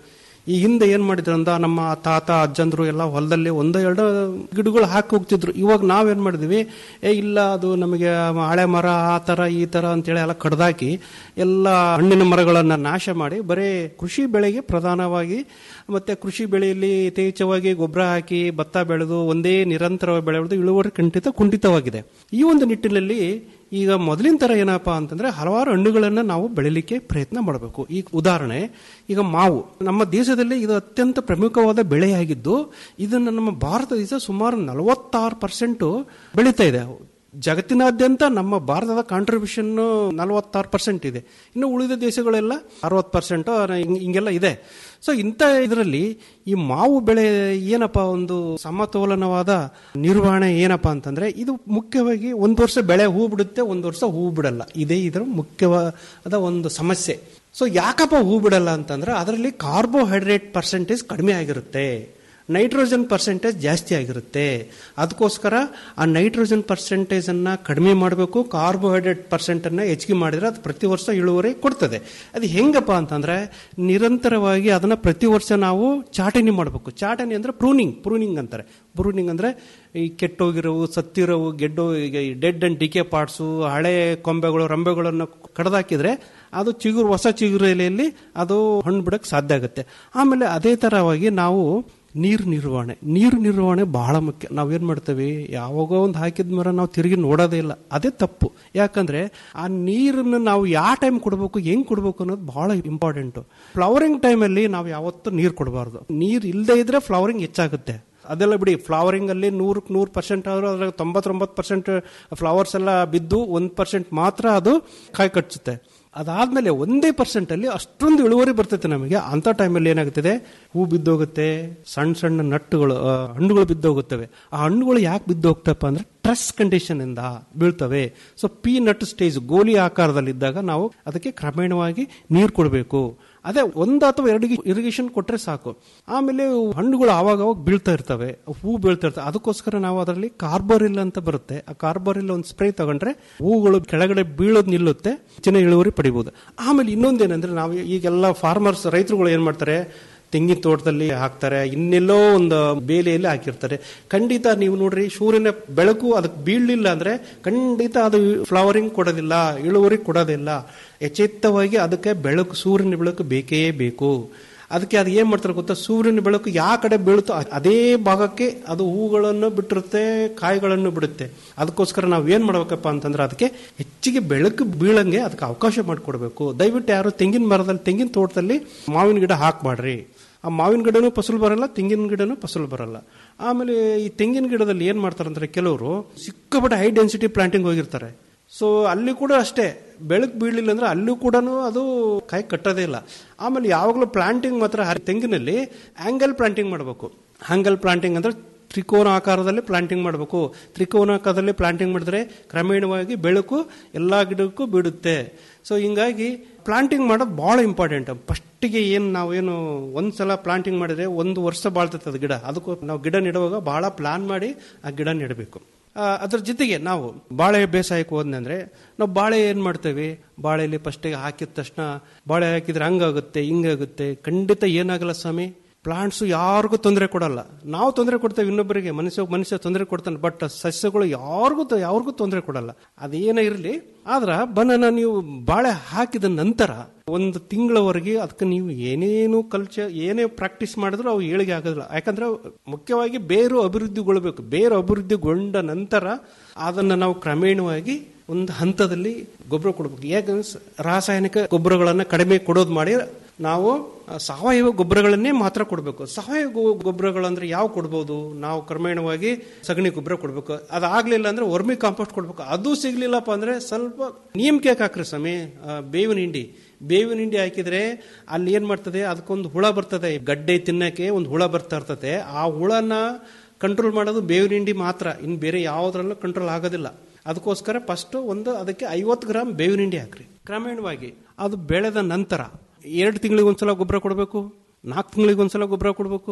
ಈ ಹಿಂದೆ ಏನ್ ಮಾಡಿದ್ರು ಅಂದ ನಮ್ಮ ತಾತ ಅಜ್ಜಂದ್ರು ಎಲ್ಲ ಹೊಲದಲ್ಲಿ ಒಂದೋ ಎರಡು ಗಿಡಗಳು ಹಾಕಿ ಹೋಗ್ತಿದ್ರು ಇವಾಗ ನಾವೇನ್ ಮಾಡಿದ್ವಿ ಏ ಇಲ್ಲ ಅದು ನಮಗೆ ಹಳೆ ಮರ ಆ ತರ ಈ ತರ ಅಂತೇಳಿ ಎಲ್ಲ ಕಡ್ದಾಕಿ ಎಲ್ಲ ಹಣ್ಣಿನ ಮರಗಳನ್ನ ನಾಶ ಮಾಡಿ ಬರೀ ಕೃಷಿ ಬೆಳೆಗೆ ಪ್ರಧಾನವಾಗಿ ಮತ್ತೆ ಕೃಷಿ ಬೆಳೆಯಲ್ಲಿ ಯಥೇಚ್ಛವಾಗಿ ಗೊಬ್ಬರ ಹಾಕಿ ಭತ್ತ ಬೆಳೆದು ಒಂದೇ ನಿರಂತರವಾಗಿ ಬೆಳೆದು ಇಳುವರಿ ಖಂಡಿತ ಕುಂಠಿತವಾಗಿದೆ ಈ ಒಂದು ನಿಟ್ಟಿನಲ್ಲಿ ಈಗ ಮೊದಲಿನ ತರ ಏನಪ್ಪಾ ಅಂತಂದ್ರೆ ಹಲವಾರು ಹಣ್ಣುಗಳನ್ನ ನಾವು ಬೆಳಿಲಿಕ್ಕೆ ಪ್ರಯತ್ನ ಮಾಡಬೇಕು ಈಗ ಉದಾಹರಣೆ ಈಗ ಮಾವು ನಮ್ಮ ದೇಶದಲ್ಲಿ ಇದು ಅತ್ಯಂತ ಪ್ರಮುಖವಾದ ಬೆಳೆಯಾಗಿದ್ದು ಇದನ್ನು ನಮ್ಮ ಭಾರತ ದೇಶ ಸುಮಾರು ನಲವತ್ತಾರು ಪರ್ಸೆಂಟ್ ಬೆಳೀತಾ ಇದೆ ಜಗತ್ತಿನಾದ್ಯಂತ ನಮ್ಮ ಭಾರತದ ಕಾಂಟ್ರಿಬ್ಯೂಷನ್ ನಲವತ್ತಾರು ಪರ್ಸೆಂಟ್ ಇದೆ ಇನ್ನು ಉಳಿದ ದೇಶಗಳೆಲ್ಲ ಅರವತ್ತು ಪರ್ಸೆಂಟ್ ಹಿಂಗೆಲ್ಲ ಇದೆ ಸೊ ಇಂಥ ಇದರಲ್ಲಿ ಈ ಮಾವು ಬೆಳೆ ಏನಪ್ಪ ಒಂದು ಸಮತೋಲನವಾದ ನಿರ್ವಹಣೆ ಏನಪ್ಪಾ ಅಂತಂದ್ರೆ ಇದು ಮುಖ್ಯವಾಗಿ ಒಂದು ವರ್ಷ ಬೆಳೆ ಹೂ ಬಿಡುತ್ತೆ ಒಂದು ವರ್ಷ ಹೂ ಬಿಡಲ್ಲ ಇದೇ ಇದರ ಮುಖ್ಯವಾದ ಒಂದು ಸಮಸ್ಯೆ ಸೊ ಯಾಕಪ್ಪ ಹೂ ಬಿಡಲ್ಲ ಅಂತಂದ್ರೆ ಅದರಲ್ಲಿ ಕಾರ್ಬೋಹೈಡ್ರೇಟ್ ಪರ್ಸೆಂಟೇಜ್ ಕಡಿಮೆ ಆಗಿರುತ್ತೆ ನೈಟ್ರೋಜನ್ ಪರ್ಸೆಂಟೇಜ್ ಜಾಸ್ತಿ ಆಗಿರುತ್ತೆ ಅದಕ್ಕೋಸ್ಕರ ಆ ನೈಟ್ರೋಜನ್ ಪರ್ಸೆಂಟೇಜ್ ಅನ್ನ ಕಡಿಮೆ ಮಾಡಬೇಕು ಕಾರ್ಬೋಹೈಡ್ರೇಟ್ ಪರ್ಸೆಂಟ್ ಅನ್ನ ಹೆಚ್ಚಿಗೆ ಮಾಡಿದ್ರೆ ಅದು ಪ್ರತಿ ವರ್ಷ ಇಳುವರಿ ಕೊಡ್ತದೆ ಅದು ಹೆಂಗಪ್ಪ ಅಂತಂದ್ರೆ ನಿರಂತರವಾಗಿ ಅದನ್ನ ಪ್ರತಿ ವರ್ಷ ನಾವು ಚಾಟಣಿ ಮಾಡಬೇಕು ಚಾಟಣಿ ಅಂದ್ರೆ ಪ್ರೂನಿಂಗ್ ಪ್ರೂನಿಂಗ್ ಅಂತಾರೆ ಪ್ರೂನಿಂಗ್ ಅಂದ್ರೆ ಈ ಕೆಟ್ಟೋಗಿರೋವು ಸತ್ತಿರೋವು ಗೆಡ್ಡೋ ಈಗ ಡೆಡ್ ಅಂಡ್ ಡಿಕೆ ಪಾರ್ಟ್ಸು ಹಳೆ ಕೊಂಬೆಗಳು ರಂಬೆಗಳನ್ನು ಕಡ್ದಾಕಿದ್ರೆ ಅದು ಚಿಗುರು ಹೊಸ ಚಿಗುರು ಎಲೆಯಲ್ಲಿ ಅದು ಹಣ್ಣು ಬಿಡಕ್ಕೆ ಸಾಧ್ಯ ಆಗುತ್ತೆ ಆಮೇಲೆ ಅದೇ ತರವಾಗಿ ನಾವು ನೀರು ನಿರ್ವಹಣೆ ನೀರು ನಿರ್ವಹಣೆ ಬಹಳ ಮುಖ್ಯ ನಾವೇನ್ ಮಾಡ್ತೇವೆ ಯಾವಾಗೋ ಒಂದು ಹಾಕಿದ ಮರ ನಾವು ತಿರುಗಿ ನೋಡೋದೇ ಇಲ್ಲ ಅದೇ ತಪ್ಪು ಯಾಕಂದ್ರೆ ಆ ನೀರನ್ನು ನಾವು ಯಾವ ಟೈಮ್ ಕೊಡಬೇಕು ಹೆಂಗ್ ಕೊಡಬೇಕು ಅನ್ನೋದು ಬಹಳ ಇಂಪಾರ್ಟೆಂಟ್ ಫ್ಲವರಿಂಗ್ ಟೈಮಲ್ಲಿ ನಾವು ಯಾವತ್ತೂ ನೀರು ಕೊಡಬಾರ್ದು ನೀರು ಇಲ್ಲದೆ ಇದ್ರೆ ಫ್ಲವರಿಂಗ್ ಹೆಚ್ಚಾಗುತ್ತೆ ಅದೆಲ್ಲ ಬಿಡಿ ಫ್ಲವರಿಂಗ್ ಅಲ್ಲಿ ನೂರಕ್ಕೆ ನೂರು ಪರ್ಸೆಂಟ್ ಆದ್ರೂ ಅದ್ರಾಗ ತೊಂಬತ್ತೊಂಬತ್ತು ಪರ್ಸೆಂಟ್ ಫ್ಲವರ್ಸ್ ಎಲ್ಲ ಬಿದ್ದು ಒಂದು ಪರ್ಸೆಂಟ್ ಮಾತ್ರ ಅದು ಕಾಯಿ ಕಚ್ಚುತ್ತೆ ಅದಾದ್ಮೇಲೆ ಒಂದೇ ಪರ್ಸೆಂಟ್ ಅಲ್ಲಿ ಅಷ್ಟೊಂದು ಇಳುವರಿ ಬರ್ತೈತೆ ನಮಗೆ ಅಂತ ಟೈಮಲ್ಲಿ ಏನಾಗುತ್ತದೆ ಹೂ ಬಿದ್ದೋಗುತ್ತೆ ಸಣ್ಣ ಸಣ್ಣ ನಟ್ಟುಗಳು ಆ, ಹಣ್ಣುಗಳು ಬಿದ್ದೋಗುತ್ತವೆ ಆ ಹಣ್ಣುಗಳು ಯಾಕೆ ಬಿದ್ದೋಗ್ತಪ್ಪ ಅಂದ್ರೆ ಟ್ರೆಸ್ ಕಂಡೀಷನ್ ಇಂದ ಬೀಳ್ತವೆ ಸೊ ಪಿ ನಟ್ ಸ್ಟೇಜ್ ಗೋಲಿ ಆಕಾರದಲ್ಲಿದ್ದಾಗ ನಾವು ಅದಕ್ಕೆ ಕ್ರಮೇಣವಾಗಿ ನೀರು ಕೊಡಬೇಕು ಅದೇ ಒಂದು ಅಥವಾ ಎರಡು ಇರಿಗೇಷನ್ ಕೊಟ್ರೆ ಸಾಕು ಆಮೇಲೆ ಹಣ್ಣುಗಳು ಆವಾಗ ಅವಾಗ ಬೀಳ್ತಾ ಇರ್ತವೆ ಹೂ ಬೀಳ್ತಾ ಇರ್ತವೆ ಅದಕ್ಕೋಸ್ಕರ ನಾವು ಅದರಲ್ಲಿ ಕಾರ್ಬೋರಿಲ್ ಅಂತ ಬರುತ್ತೆ ಆ ಕಾರ್ಬೋರಿಲ್ ಒಂದು ಸ್ಪ್ರೇ ತಗೊಂಡ್ರೆ ಹೂಗಳು ಕೆಳಗಡೆ ಬೀಳೋದು ನಿಲ್ಲುತ್ತೆ ಹೆಚ್ಚಿನ ಇಳುವರಿ ಪಡಿಬಹುದು ಆಮೇಲೆ ಇನ್ನೊಂದೇನಂದ್ರೆ ನಾವು ಈಗೆಲ್ಲ ಫಾರ್ಮರ್ಸ್ ರೈತರುಗಳು ಏನ್ ಮಾಡ್ತಾರೆ ತೆಂಗಿನ ತೋಟದಲ್ಲಿ ಹಾಕ್ತಾರೆ ಇನ್ನೆಲ್ಲೋ ಒಂದು ಬೇಲೆಯಲ್ಲಿ ಹಾಕಿರ್ತಾರೆ ಖಂಡಿತ ನೀವು ನೋಡ್ರಿ ಸೂರ್ಯನ ಬೆಳಕು ಅದಕ್ಕೆ ಬೀಳಲಿಲ್ಲ ಅಂದ್ರೆ ಖಂಡಿತ ಅದು ಫ್ಲವರಿಂಗ್ ಕೊಡೋದಿಲ್ಲ ಇಳುವರಿ ಕೊಡೋದಿಲ್ಲ ಎಚ್ಚೆತ್ತವಾಗಿ ಅದಕ್ಕೆ ಬೆಳಕು ಸೂರ್ಯನ ಬೆಳಕು ಬೇಕೇ ಬೇಕು ಅದಕ್ಕೆ ಅದು ಏನ್ ಮಾಡ್ತಾರೆ ಗೊತ್ತಾ ಸೂರ್ಯನ ಬೆಳಕು ಯಾವ ಕಡೆ ಬೀಳುತ್ತೋ ಅ- ಅದೇ ಭಾಗಕ್ಕೆ ಅದು ಹೂಗಳನ್ನು ಬಿಟ್ಟಿರುತ್ತೆ ಕಾಯಿಗಳನ್ನು ಬಿಡುತ್ತೆ ಅದಕ್ಕೋಸ್ಕರ ನಾವು ಏನ್ ಮಾಡ್ಬೇಕಪ್ಪ ಅಂತಂದ್ರೆ ಅದಕ್ಕೆ ಹೆಚ್ಚಿಗೆ ಬೆಳಕು ಬೀಳಂಗೆ ಅದಕ್ಕೆ ಅವಕಾಶ ಮಾಡಿಕೊಡ್ಬೇಕು ದಯವಿಟ್ಟು ಯಾರು ತೆಂಗಿನ ಮರದಲ್ಲಿ ತೆಂಗಿನ ತೋಟದಲ್ಲಿ ಮಾವಿನ ಗಿಡ ಹಾಕ್ಮಾಡ್ರಿ ಆ ಮಾವಿನ ಗಿಡನೂ ಫಸಲು ಬರಲ್ಲ ತೆಂಗಿನ ಗಿಡನೂ ಫಸಲು ಬರಲ್ಲ ಆಮೇಲೆ ಈ ತೆಂಗಿನ ಗಿಡದಲ್ಲಿ ಏನ್ ಮಾಡ್ತಾರೆ ಅಂದ್ರೆ ಕೆಲವರು ಸಿಕ್ಕಾಪಟ್ಟೆ ಹೈ ಡೆನ್ಸಿಟಿ ಪ್ಲಾಂಟಿಂಗ್ ಹೋಗಿರ್ತಾರೆ ಸೊ ಅಲ್ಲಿ ಕೂಡ ಅಷ್ಟೇ ಬೆಳಕು ಬೀಳಲಿಲ್ಲ ಅಂದ್ರೆ ಅಲ್ಲೂ ಕೂಡ ಅದು ಕಾಯಿ ಕಟ್ಟೋದೇ ಇಲ್ಲ ಆಮೇಲೆ ಯಾವಾಗಲೂ ಪ್ಲಾಂಟಿಂಗ್ ಮಾತ್ರ ಹರಿ- ತೆಂಗಿನಲ್ಲಿ ಆಂಗಲ್ ಪ್ಲಾಂಟಿಂಗ್ ಮಾಡಬೇಕು ಆಂಗಲ್ ಪ್ಲಾಂಟಿಂಗ್ ಅಂದ್ರೆ ತ್ರಿಕೋನ ಆಕಾರದಲ್ಲಿ ಪ್ಲಾಂಟಿಂಗ್ ಮಾಡಬೇಕು ತ್ರಿಕೋನ ಆಕಾರದಲ್ಲಿ ಪ್ಲಾಂಟಿಂಗ್ ಮಾಡಿದ್ರೆ ಕ್ರಮೇಣವಾಗಿ ಬೆಳಕು ಎಲ್ಲಾ ಗಿಡಕ್ಕೂ ಬೀಳುತ್ತೆ ಸೊ ಹಿಂಗಾಗಿ ಪ್ಲಾಂಟಿಂಗ್ ಮಾಡೋದು ಬಹಳ ಇಂಪಾರ್ಟೆಂಟ್ ಫಸ್ಟಿಗೆ ಏನು ನಾವೇನು ಒಂದ್ಸಲ ಪ್ಲಾಂಟಿಂಗ್ ಮಾಡಿದ್ರೆ ಒಂದು ವರ್ಷ ಬಾಳ್ತೈತೆ ಅದು ಗಿಡ ಅದಕ್ಕೂ ನಾವು ಗಿಡ ನೆಡುವಾಗ ಬಹಳ ಪ್ಲಾನ್ ಮಾಡಿ ಆ ಗಿಡ ನೆಡಬೇಕು ಆ, ಅದ್ರ ಜೊತೆಗೆ ನಾವು ಬಾಳೆ ಬೇಸಾಯಕ್ಕೆ ಹೋದ್ನಂದ್ರೆ ನಾವು ಬಾಳೆ ಏನ್ ಮಾಡ್ತೇವೆ ಬಾಳೆಯಲ್ಲಿ ಫಸ್ಟಿಗೆ ಹಾಕಿದ ತಕ್ಷಣ ಬಾಳೆ ಹಾಕಿದ್ರೆ ಹಂಗಾಗುತ್ತೆ ಹಿಂಗಾಗುತ್ತೆ ಖಂಡಿತ ಏನಾಗಲ್ಲ ಸ್ವಾಮಿ ಪ್ಲಾಂಟ್ಸ್ ಯಾರಿಗೂ ತೊಂದರೆ ಕೊಡಲ್ಲ ನಾವು ತೊಂದರೆ ಕೊಡ್ತೇವೆ ಇನ್ನೊಬ್ಬರಿಗೆ ಮನುಷ್ಯ ಮನುಷ್ಯ ತೊಂದರೆ ಕೊಡ್ತಾನೆ ಬಟ್ ಸಸ್ಯಗಳು ಯಾರಿಗೂ ಯಾರಿಗೂ ತೊಂದರೆ ಕೊಡಲ್ಲ ಅದೇನೇ ಇರಲಿ ಆದ್ರ ಬನಾನ ನೀವು ಬಾಳೆ ಹಾಕಿದ ನಂತರ ಒಂದು ತಿಂಗಳವರೆಗೆ ಅದಕ್ಕೆ ನೀವು ಏನೇನು ಕಲ್ಚರ್ ಏನೇ ಪ್ರಾಕ್ಟೀಸ್ ಮಾಡಿದ್ರು ಅವು ಏಳಿಗೆ ಆಗೋದಿಲ್ಲ ಯಾಕಂದ್ರೆ ಮುಖ್ಯವಾಗಿ ಬೇರು ಅಭಿವೃದ್ಧಿಗೊಳ್ಬೇಕು ಬೇರು ಅಭಿವೃದ್ಧಿಗೊಂಡ ನಂತರ ಅದನ್ನ ನಾವು ಕ್ರಮೇಣವಾಗಿ ಒಂದು ಹಂತದಲ್ಲಿ ಗೊಬ್ಬರ ಕೊಡಬೇಕು ಯಾಕಂದ್ರೆ ಸ- ರಾಸಾಯನಿಕ ಗೊಬ್ಬರಗಳನ್ನ ಕಡಿಮೆ ಕೊಡೋದು ಮಾಡಿ ನಾವು ಆ, ಸಾವಯವ ಗೊಬ್ಬರಗಳನ್ನೇ ಮಾತ್ರ ಕೊಡಬೇಕು ಸಾವಯವ ಗೊ- ಗೊಬ್ಬರಗಳಂದ್ರೆ ಯಾವ ಕೊಡ್ಬೋದು ನಾವು ಕ್ರಮೇಣವಾಗಿ ಸಗಣಿ ಗೊಬ್ಬರ ಕೊಡಬೇಕು ಅದಾಗ್ಲಿಲ್ಲ ಅಂದ್ರೆ ವರ್ಮಿ ಕಾಂಪೋಸ್ಟ್ ಕೊಡ್ಬೇಕು ಅದು ಸಿಗ್ಲಿಲ್ಲಪ್ಪ ಅಂದ್ರೆ ಸ್ವಲ್ಪ ನೀಮ್ಕೆ ಹಾಕ್ರಿ ಸಮಿ ಆ, ಬೇವಿನ ಹಿಂಡಿ ಬೇವಿನ ಹಿಂಡಿ ಹಾಕಿದ್ರೆ ಅಲ್ಲಿ ಏನ್ ಮಾಡ್ತದೆ ಅದಕ್ಕೊಂದು ಹುಳ ಬರ್ತದೆ ಗಡ್ಡೆ ತಿನ್ನಕ್ಕೆ ಒಂದು ಹುಳ ಬರ್ತಾ ಇರ್ತದೆ ಆ ಹುಳನ ಕಂಟ್ರೋಲ್ ಮಾಡೋದು ಬೇವಿನ ಹಿಂಡಿ ಮಾತ್ರ ಇನ್ನು ಬೇರೆ ಯಾವುದ್ರಲ್ಲೂ ಕಂಟ್ರೋಲ್ ಆಗೋದಿಲ್ಲ ಅದಕ್ಕೋಸ್ಕರ ಫಸ್ಟ್ ಒಂದು ಅದಕ್ಕೆ ಐವತ್ತು ಗ್ರಾಮ್ ಬೇವಿನ ಹಿಂಡಿ ಹಾಕ್ರಿ ಕ್ರಮೇಣವಾಗಿ ಅದು ಬೆಳೆದ ನಂತರ ಎರಡು ತಿಂಗಳಿಗೆ ಒಂದ್ಸಲ ಗೊಬ್ಬರ ಕೊಡಬೇಕು ನಾಲ್ಕು ತಿಂಗಳಿಗೆ ಒಂದ್ಸಲ ಗೊಬ್ಬರ ಕೊಡಬೇಕು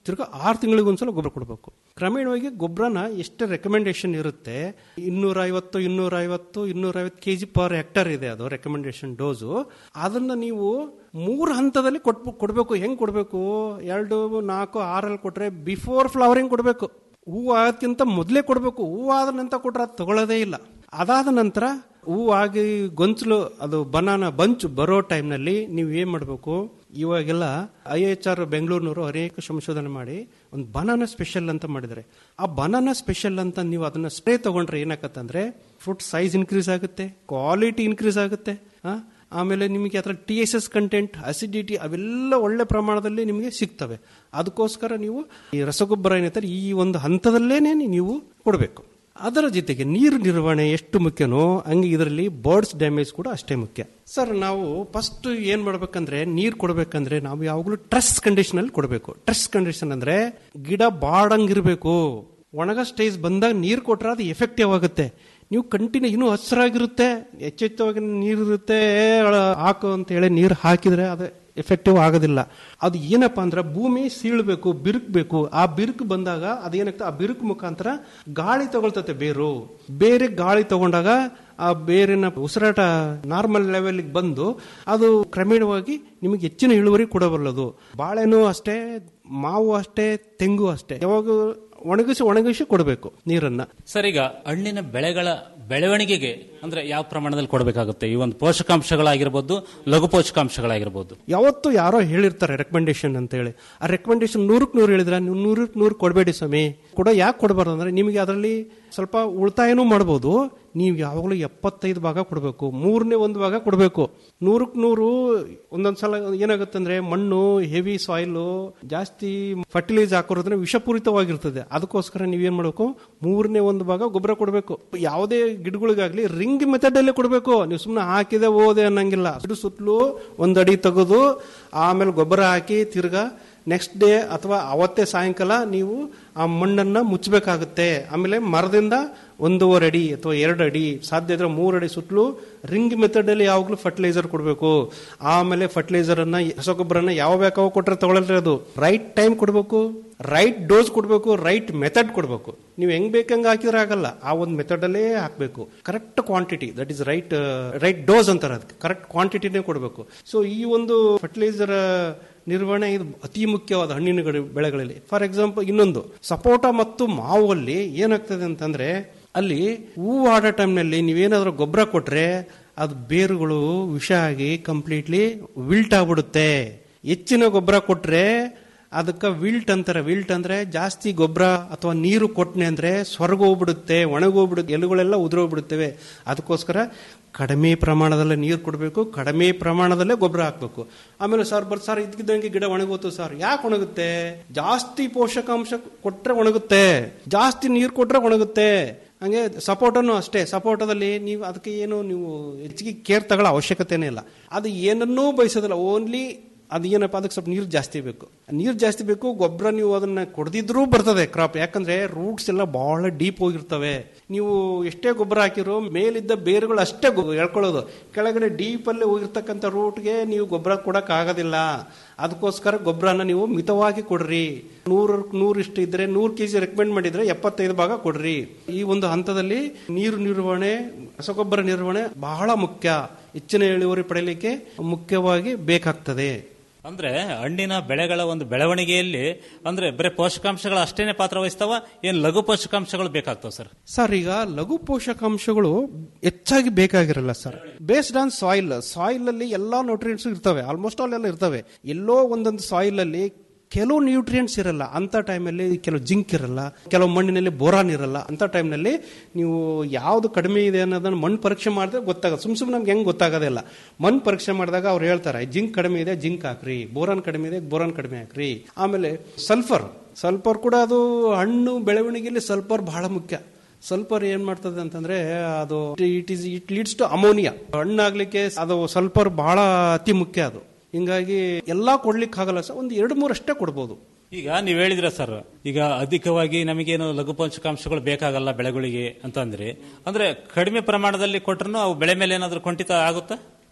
ತಿರ್ಗಾ ಆರು ತಿಂಗಳಿಗೆ ಒಂದ್ಸಲ ಗೊಬ್ಬರ ಕೊಡಬೇಕು ಕ್ರಮೇಣವಾಗಿ ಗೊಬ್ಬರನ ಎಷ್ಟು ರೆಕಮೆಂಡೇಶನ್ ಇರುತ್ತೆ ಇನ್ನೂರ ಐವತ್ತು ಇನ್ನೂರ ಐವತ್ತು ಇನ್ನೂರ ಐವತ್ತು ಕೆ ಜಿ ಪರ್ ಹೆಕ್ಟರ್ ಇದೆ ಅದು ರೆಕಮೆಂಡೇಶನ್ ಡೋಸು ಅದನ್ನ ನೀವು ಮೂರು ಹಂತದಲ್ಲಿ ಕೊಟ್ ಕೊಡಬೇಕು ಹೆಂಗ್ ಕೊಡಬೇಕು ಎರಡು ನಾಲ್ಕು ಆರಲ್ಲಿ ಕೊಟ್ರೆ ಬಿಫೋರ್ ಫ್ಲವರಿಂಗ್ ಕೊಡಬೇಕು ಹೂವು ಆಗೋದ್ಕಿಂತ ಮೊದಲೇ ಕೊಡಬೇಕು ಹೂವು ಆದ ನಂತರ ಕೊಟ್ರೆ ಅದು ತಗೊಳ್ಳೋದೇ ಇಲ್ಲ ಅದಾದ ನಂತರ ಹೂವು ಆಗಿ ಗೊಂಚಲು ಅದು ಬನಾನ ಬಂಚು ಬರೋ ಟೈಮ್ನಲ್ಲಿ ನೀವು ಏನ್ ಮಾಡಬೇಕು ಇವಾಗೆಲ್ಲ ಐ ಎಚ್ ಆರ್ ಬೆಂಗಳೂರಿನವರು ಅನೇಕ ಸಂಶೋಧನೆ ಮಾಡಿ ಒಂದು ಬನಾನ ಸ್ಪೆಷಲ್ ಅಂತ ಮಾಡಿದ್ದಾರೆ ಆ ಬನಾನ ಸ್ಪೆಷಲ್ ಅಂತ ನೀವು ಅದನ್ನ ಸ್ಪ್ರೇ ತಗೊಂಡ್ರೆ ಏನಾಗತ್ತಂದ್ರೆ ಫ್ರೂಟ್ ಸೈಜ್ ಇನ್ಕ್ರೀಸ್ ಆಗುತ್ತೆ ಕ್ವಾಲಿಟಿ ಇನ್ಕ್ರೀಸ್ ಆಗುತ್ತೆ ಆ, ಆಮೇಲೆ ನಿಮಗೆ ಅದರ T S S content acidity ಅವೆಲ್ಲ ಒಳ್ಳೆ ಪ್ರಮಾಣದಲ್ಲಿ ನಿಮಗೆ ಸಿಗ್ತವೆ ಅದಕ್ಕೋಸ್ಕರ ನೀವು ಈ ರಸಗೊಬ್ಬರ ಏನಂತಾರೆ ಈ ಒಂದು ಹಂತದಲ್ಲೇನೆ ನೀವು ಕೊಡಬೇಕು ಅದರ ಜೊತೆಗೆ ನೀರು ನಿರ್ವಹಣೆ ಎಷ್ಟು ಮುಖ್ಯನೋ ಹಂಗೆ ಇದರಲ್ಲಿ ಬರ್ಡ್ಸ್ ಡ್ಯಾಮೇಜ್ ಕೂಡ ಅಷ್ಟೇ ಮುಖ್ಯ ಸರ್ ನಾವು ಫಸ್ಟ್ ಏನ್ ಮಾಡ್ಬೇಕಂದ್ರೆ ನೀರು ಕೊಡಬೇಕಂದ್ರೆ ನಾವು ಯಾವಾಗಲೂ ಟ್ರೆಸ್ ಕಂಡೀಷನ್ ಅಲ್ಲಿ ಕೊಡಬೇಕು ಟ್ರೆಸ್ ಕಂಡೀಷನ್ ಅಂದ್ರೆ ಗಿಡ ಬಾಡಂಗಿರ್ಬೇಕು ಒಣಗ ಸ್ಟೇಜ್ ಬಂದಾಗ ನೀರು ಕೊಟ್ರೆ ಅದು ಎಫೆಕ್ಟಿವ್ ಆಗುತ್ತೆ ನೀವು ಕಂಟಿನ್ಯೂ ಇನ್ನೂ ಹಸಿರಾಗಿರುತ್ತೆ ಎಚ್ಚೆತ್ತವಾಗಿ ನೀರು ಇರುತ್ತೆ ಹಾಕು ಅಂತ ಹೇಳಿ ನೀರು ಹಾಕಿದ್ರೆ ಅದು ಎಫೆಕ್ಟಿವ್ ಆಗೋದಿಲ್ಲ ಅದು ಏನಪ್ಪಾ ಅಂದ್ರೆ ಭೂಮಿ ಸೀಳ್ಬೇಕು ಬಿರುಕ್ಬೇಕು ಆ ಬಿರುಕು ಬಂದಾಗ ಅದೇನಾಗ್ತದೆ ಆ ಬಿರುಕು ಮುಖಾಂತರ ಗಾಳಿ ತಗೊಳ್ತತೆ ಬೇರು ಬೇರೆ ಗಾಳಿ ತಗೊಂಡಾಗ ಆ ಬೇರಿನ ಉಸಿರಾಟ ನಾರ್ಮಲ್ ಲೆವೆಲ್ಗೆ ಬಂದು ಅದು ಕ್ರಮೇಣವಾಗಿ ನಿಮಗೆ ಹೆಚ್ಚಿನ ಇಳುವರಿ ಕೊಡಬಲ್ಲದು ಬಾಳೆನೂ ಅಷ್ಟೇ ಮಾವು ಅಷ್ಟೇ ತೆಂಗು ಅಷ್ಟೇ ಯಾವಾಗ ಒಣಗಿಸಿ ಒಣಗಿಸಿ ಕೊಡಬೇಕು ನೀರನ್ನ ಸರ್ ಈಗ ಹಣ್ಣಿನ ಬೆಳೆಗಳ ಬೆಳವಣಿಗೆಗೆ ಅಂದ್ರೆ ಯಾವ ಪ್ರಮಾಣದಲ್ಲಿ ಕೊಡಬೇಕಾಗುತ್ತೆ ಈ ಒಂದು ಪೋಷಕಾಂಶಗಳಾಗಿರ್ಬೋದು ಲಘು ಪೋಷಕಾಂಶಗಳಾಗಿರ್ಬೋದು ಯಾವತ್ತು ಯಾರೋ ಹೇಳಿರ್ತಾರೆ ರೆಕಮೆಂಡೇಶನ್ ಅಂತ ಹೇಳಿ ಆ ರೆಕಮೆಂಡೇಶನ್ ನೂರಕ್ಕೆ ನೂರು ಹೇಳಿದ್ರೆ ನೀವು ನೂರಕ್ಕೆ ನೂರು ಕೊಡಬೇಡಿ ಸ್ವಾಮಿ ಕೂಡ ಯಾಕೆ ಕೊಡಬಾರ್ದು ಅಂದ್ರೆ ನಿಮಗೆ ಅದರಲ್ಲಿ ಸ್ವಲ್ಪ ಉಳಿತಾಯನೂ ಮಾಡ್ಬೋದು ನೀವು ಯಾವಾಗಲೂ ಎಪ್ಪತ್ತೈದು ಭಾಗ ಕೊಡಬೇಕು ಮೂರನೇ ಒಂದು ಭಾಗ ಕೊಡಬೇಕು ನೂರಕ್ಕೆ ನೂರು ಒಂದೊಂದ್ಸಲ ಏನಾಗುತ್ತೆ ಅಂದ್ರೆ ಮಣ್ಣು ಹೆವಿ ಸಾಯಿಲು ಜಾಸ್ತಿ ಫರ್ಟಿಲೈಸ್ ಹಾಕೋದ್ರಿಂದ ವಿಷಪೂರಿತವಾಗಿರ್ತದೆ ಅದಕ್ಕೋಸ್ಕರ ನೀವೇನ್ ಮಾಡಬೇಕು ಮೂರನೇ ಒಂದು ಭಾಗ ಗೊಬ್ಬರ ಕೊಡಬೇಕು ಯಾವುದೇ ಗಿಡಗಳಿಗಾಗ್ಲಿ ರಿಂಗ್ ಮೆಥಡ್ ಅಲ್ಲೇ ಕೊಡಬೇಕು ನೀವು ಸುಮ್ಮನೆ ಹಾಕಿದೆ ಓದೆ ಅನ್ನಂಗಿಲ್ಲ ಗಿಡ ಸುತ್ತಲೂ ಒಂದು ಅಡಿ ತೆಗೆದು ಆಮೇಲೆ ಗೊಬ್ಬರ ಹಾಕಿ ತಿರ್ಗಾ ನೆಕ್ಸ್ಟ್ ಡೇ ಅಥವಾ ಅವತ್ತೇ ಸಾಯಂಕಾಲ ನೀವು ಆ ಮಣ್ಣನ್ನ ಮುಚ್ಚಬೇಕಾಗುತ್ತೆ ಆಮೇಲೆ ಮರದಿಂದ ಒಂದೂವರೆ ಅಡಿ ಅಥವಾ ಎರಡು ಅಡಿ ಸಾಧ್ಯ ಇದ್ರೆ ಮೂರು ಅಡಿ ಸುತ್ತಲೂ ರಿಂಗ್ ಮೆಥಡ್ ಅಲ್ಲಿ ಯಾವಾಗಲೂ ಫರ್ಟಿಲೈಸರ್ ಕೊಡಬೇಕು ಆಮೇಲೆ ಫರ್ಟಿಲೈಸರ್ ಅನ್ನ ರಸಗೊಬ್ಬರನ್ನ ಯಾವ ಬೇಕಾವ ಕೊಟ್ರೆ ತಗೊಳ್ಳಲ್ರಿ ಅದು ರೈಟ್ ಟೈಮ್ ಕೊಡಬೇಕು ರೈಟ್ ಡೋಸ್ ಕೊಡಬೇಕು ರೈಟ್ ಮೆಥಡ್ ಕೊಡಬೇಕು ನೀವು ಹೆಂಗ್ ಬೇಕಂಗೆ ಹಾಕಿದ್ರೆ ಆಗಲ್ಲ ಆ ಒಂದು ಮೆಥಡ್ ಅಲ್ಲೇ ಹಾಕಬೇಕು correct quantity that is right right dose ಅಂತಾರೆ ಅದಕ್ಕೆ ಕರೆಕ್ಟ್ ಕ್ವಾಂಟಿಟಿನೇ ಕೊಡಬೇಕು ಸೊ ಈ ಒಂದು ಫರ್ಟಿಲೈಸರ್ ನಿರ್ವಹಣೆ ಇದು ಅತಿ ಮುಖ್ಯವಾದ ಹಣ್ಣಿನ ಗಿಡ- ಬೆಳೆಗಳಲ್ಲಿ ಫಾರ್ ಎಕ್ಸಾಂಪಲ್ ಇನ್ನೊಂದು ಸಪೋಟ ಮತ್ತು ಮಾವಲ್ಲಿ ಏನಾಗ್ತದೆ ಅಂತಂದ್ರೆ ಅಲ್ಲಿ ಹೂವು ಆಡೋ ಟೈಮ್ನಲ್ಲಿ ನೀವೇನಾದ್ರೂ ಗೊಬ್ಬರ ಕೊಟ್ರೆ ಅದು ಬೇರುಗಳು ವಿಷ ಆಗಿ ಕಂಪ್ಲೀಟ್ಲಿ ವಿಲ್ಟ್ ಆಗ್ಬಿಡುತ್ತೆ ಹೆಚ್ಚಿನ ಗೊಬ್ಬರ ಕೊಟ್ರೆ ಅದಕ್ಕೆ ವಿಲ್ಟ್ ಅಂತಾರೆ ವಿಲ್ಟ್ ಅಂದ್ರೆ ಜಾಸ್ತಿ ಗೊಬ್ಬರ ಅಥವಾ ನೀರು ಕೊಟ್ಟನೆ ಅಂದ್ರೆ ಸ್ವರ್ಗೋಗ್ಬಿಡುತ್ತೆ ಒಣಗೋಗ್ಬಿಡುತ್ತೆ ಎಲೆಗಳೆಲ್ಲ ಉದುರೋಗ್ಬಿಡುತ್ತವೆ ಅದಕ್ಕೋಸ್ಕರ ಕಡಿಮೆ ಪ್ರಮಾಣದಲ್ಲೇ ನೀರು ಕೊಡಬೇಕು ಕಡಿಮೆ ಪ್ರಮಾಣದಲ್ಲೇ ಗೊಬ್ಬರ ಹಾಕಬೇಕು ಆಮೇಲೆ ಸರ್ ಬರ್ ಸರ್ ಇದಕ್ಕಿದ್ದಂಗೆ ಗಿಡ ಒಣಗೋತು ಸರ್ ಯಾಕೆ ಒಣಗುತ್ತೆ ಜಾಸ್ತಿ ಪೋಷಕಾಂಶ ಕೊಟ್ರೆ ಒಣಗುತ್ತೆ ಜಾಸ್ತಿ ನೀರು ಕೊಟ್ರೆ ಒಣಗುತ್ತೆ ಹಂಗೆ ಸಪೋಟನು ಅಷ್ಟೇ ಸಪೋಟದಲ್ಲಿ ನೀವು ಅದಕ್ಕೆ ಏನು ನೀವು ಹೆಚ್ಚಿಗೆ ಕೇರ್ ತಗೊಳ್ಳೋ ಅವಶ್ಯಕತೆನೇ ಇಲ್ಲ ಅದು ಏನನ್ನೂ ಬಯಸೋದಿಲ್ಲ ಓನ್ಲಿ ಅದು ಏನಪ್ಪ ಅದಕ್ಕೆ ಸ್ವಲ್ಪ ನೀರು ಜಾಸ್ತಿ ಬೇಕು ನೀರು ಜಾಸ್ತಿ ಬೇಕು ಗೊಬ್ಬರ ನೀವು ಅದನ್ನ ಕೊಡದಿದ್ರೂ ಬರ್ತದೆ ಕ್ರಾಪ್ ಯಾಕಂದ್ರೆ ರೂಟ್ಸ್ ಎಲ್ಲ ಬಹಳ ಡೀಪ್ ಹೋಗಿರ್ತವೆ ನೀವು ಎಷ್ಟೇ ಗೊಬ್ಬರ ಹಾಕಿರೋ ಮೇಲಿದ್ದ ಬೇರುಗಳು ಅಷ್ಟೇ ಗೊ- ಎಳ್ಕೊಳ್ಳೋದು ಕೆಳಗಡೆ ಡೀಪ್ ಅಲ್ಲಿ ಹೋಗಿರ್ತಕ್ಕಂಥ ರೂಟ್ಗೆ ನೀವು ಗೊಬ್ಬರ ಕೊಡಕ್ ಆಗೋದಿಲ್ಲ ಅದಕ್ಕೋಸ್ಕರ ಗೊಬ್ಬರನ ನೀವು ಮಿತವಾಗಿ ಕೊಡ್ರಿ ನೂರ ನೂರು ಇಷ್ಟು ಇದ್ರೆ ನೂರು ಕೆಜಿ ರೆಕಮೆಂಡ್ ಮಾಡಿದ್ರೆ ಎಪ್ಪತ್ತೈದು ಭಾಗ ಕೊಡ್ರಿ ಈ ಒಂದು ಹಂತದಲ್ಲಿ ನೀರು ನಿರ್ವಹಣೆ ರಸಗೊಬ್ಬರ ನಿರ್ವಹಣೆ ಬಹಳ ಮುಖ್ಯ ಹೆಚ್ಚಿನ ಇಳುವರಿ ಪಡೆಯಲಿಕ್ಕೆ ಮುಖ್ಯವಾಗಿ ಬೇಕಾಗ್ತದೆ ಅಂದ್ರೆ ಹಣ್ಣಿನ ಬೆಳೆಗಳ ಒಂದು ಬೆಳವಣಿಗೆಯಲ್ಲಿ ಅಂದ್ರೆ ಬರೀ ಪೋಷಕಾಂಶಗಳು ಅಷ್ಟೇನೆ ಪಾತ್ರ ವಹಿಸ್ತಾವ ಏನ್ ಲಘು ಪೋಷಕಾಂಶಗಳು ಬೇಕಾಗ್ತಾವ ಸರ್ ಸರ್ ಈಗ ಲಘು ಪೋಷಕಾಂಶಗಳು ಹೆಚ್ಚಾಗಿ ಬೇಕಾಗಿರಲ್ಲ sir based on soil soil ಅಲ್ಲಿ ಎಲ್ಲಾ ನ್ಯೂಟ್ರಿಯೆಂಟ್ಸ್ ಇರ್ತವೆ ಆಲ್ಮೋಸ್ಟ್ ಆಲ್ ಎಲ್ಲ ಇರ್ತವೆ ಎಲ್ಲೋ ಒಂದೊಂದು ಸಾಯಿಲ್ ಅಲ್ಲಿ ಕೆಲವು ನ್ಯೂಟ್ರಿಯೆಂಟ್ಸ್ ಇರಲ್ಲ ಅಂತ ಟೈಮಲ್ಲಿ ಕೆಲವು ಜಿಂಕ್ ಇರಲ್ಲ ಕೆಲವು ಮಣ್ಣಿನಲ್ಲಿ ಬೋರಾನ್ ಇರಲ್ಲ ಅಂತ ಟೈಮ್ನಲ್ಲಿ ನೀವು ಯಾವ್ದು ಕಡಿಮೆ ಇದೆ ಅನ್ನೋದನ್ನ ಮಣ್ಣು ಪರೀಕ್ಷೆ ಮಾಡಿದ್ರೆ ಗೊತ್ತಾಗುತ್ತೆ ಸುಮ್ ಸುಮ್ಮನೆ ನಮ್ಗೆ ಹೆಂಗ್ ಗೊತ್ತಾಗೋದಿಲ್ಲ ಮಣ್ಣು ಪರೀಕ್ಷೆ ಮಾಡಿದಾಗ ಅವ್ರು ಹೇಳ್ತಾರೆ ಜಿಂಕ್ ಕಡಿಮೆ ಇದೆ ಜಿಂಕ್ ಹಾಕ್ರಿ ಬೋರಾನ್ ಕಡಿಮೆ ಇದೆ ಬೋರಾನ್ ಕಡಿಮೆ ಹಾಕ್ರಿ ಆಮೇಲೆ ಸಲ್ಫರ್ ಸಲ್ಫರ್ ಕೂಡ ಅದು ಹಣ್ಣು ಬೆಳವಣಿಗೆಯಲ್ಲಿ ಸಲ್ಫರ್ ಬಹಳ ಮುಖ್ಯ ಸಲ್ಫರ್ ಏನ್ ಮಾಡ್ತದೆ ಅಂತಂದ್ರೆ ಅದು it is it leads to ammonia ಹಣ್ಣಾಗ್ಲಿಕ್ಕೆ ಅದು ಸಲ್ಫರ್ ಬಹಳ ಅತಿ ಮುಖ್ಯ ಅದು ಹಿಂಗಾಗಿ ಎಲ್ಲಾ ಕೊಡ್ಲಿಕ್ಕೆ ಆಗಲ್ಲ ಸರ್ ಒಂದು ಎರಡು ಮೂರು ಅಷ್ಟೇ ಕೊಡ್ಬೋದು ಈಗ ನೀವ್ ಹೇಳಿದ್ರ ಸರ್ ಈಗ ಅಧಿಕವಾಗಿ ನಮಗೇನು ಲಘು ಪೋಷಕಾಂಶಗಳು ಬೇಕಾಗಲ್ಲ ಬೆಳೆಗಳಿಗೆ ಅಂತ ಅಂದ್ರೆ ಅಂದ್ರೆ ಕಡಿಮೆ ಪ್ರಮಾಣದಲ್ಲಿ ಕೊಟ್ರು ಅವು ಬೆಳೆ ಮೇಲೆ ಏನಾದ್ರೂ ಕೊಂಟಿತ ಆಗುತ್ತಾ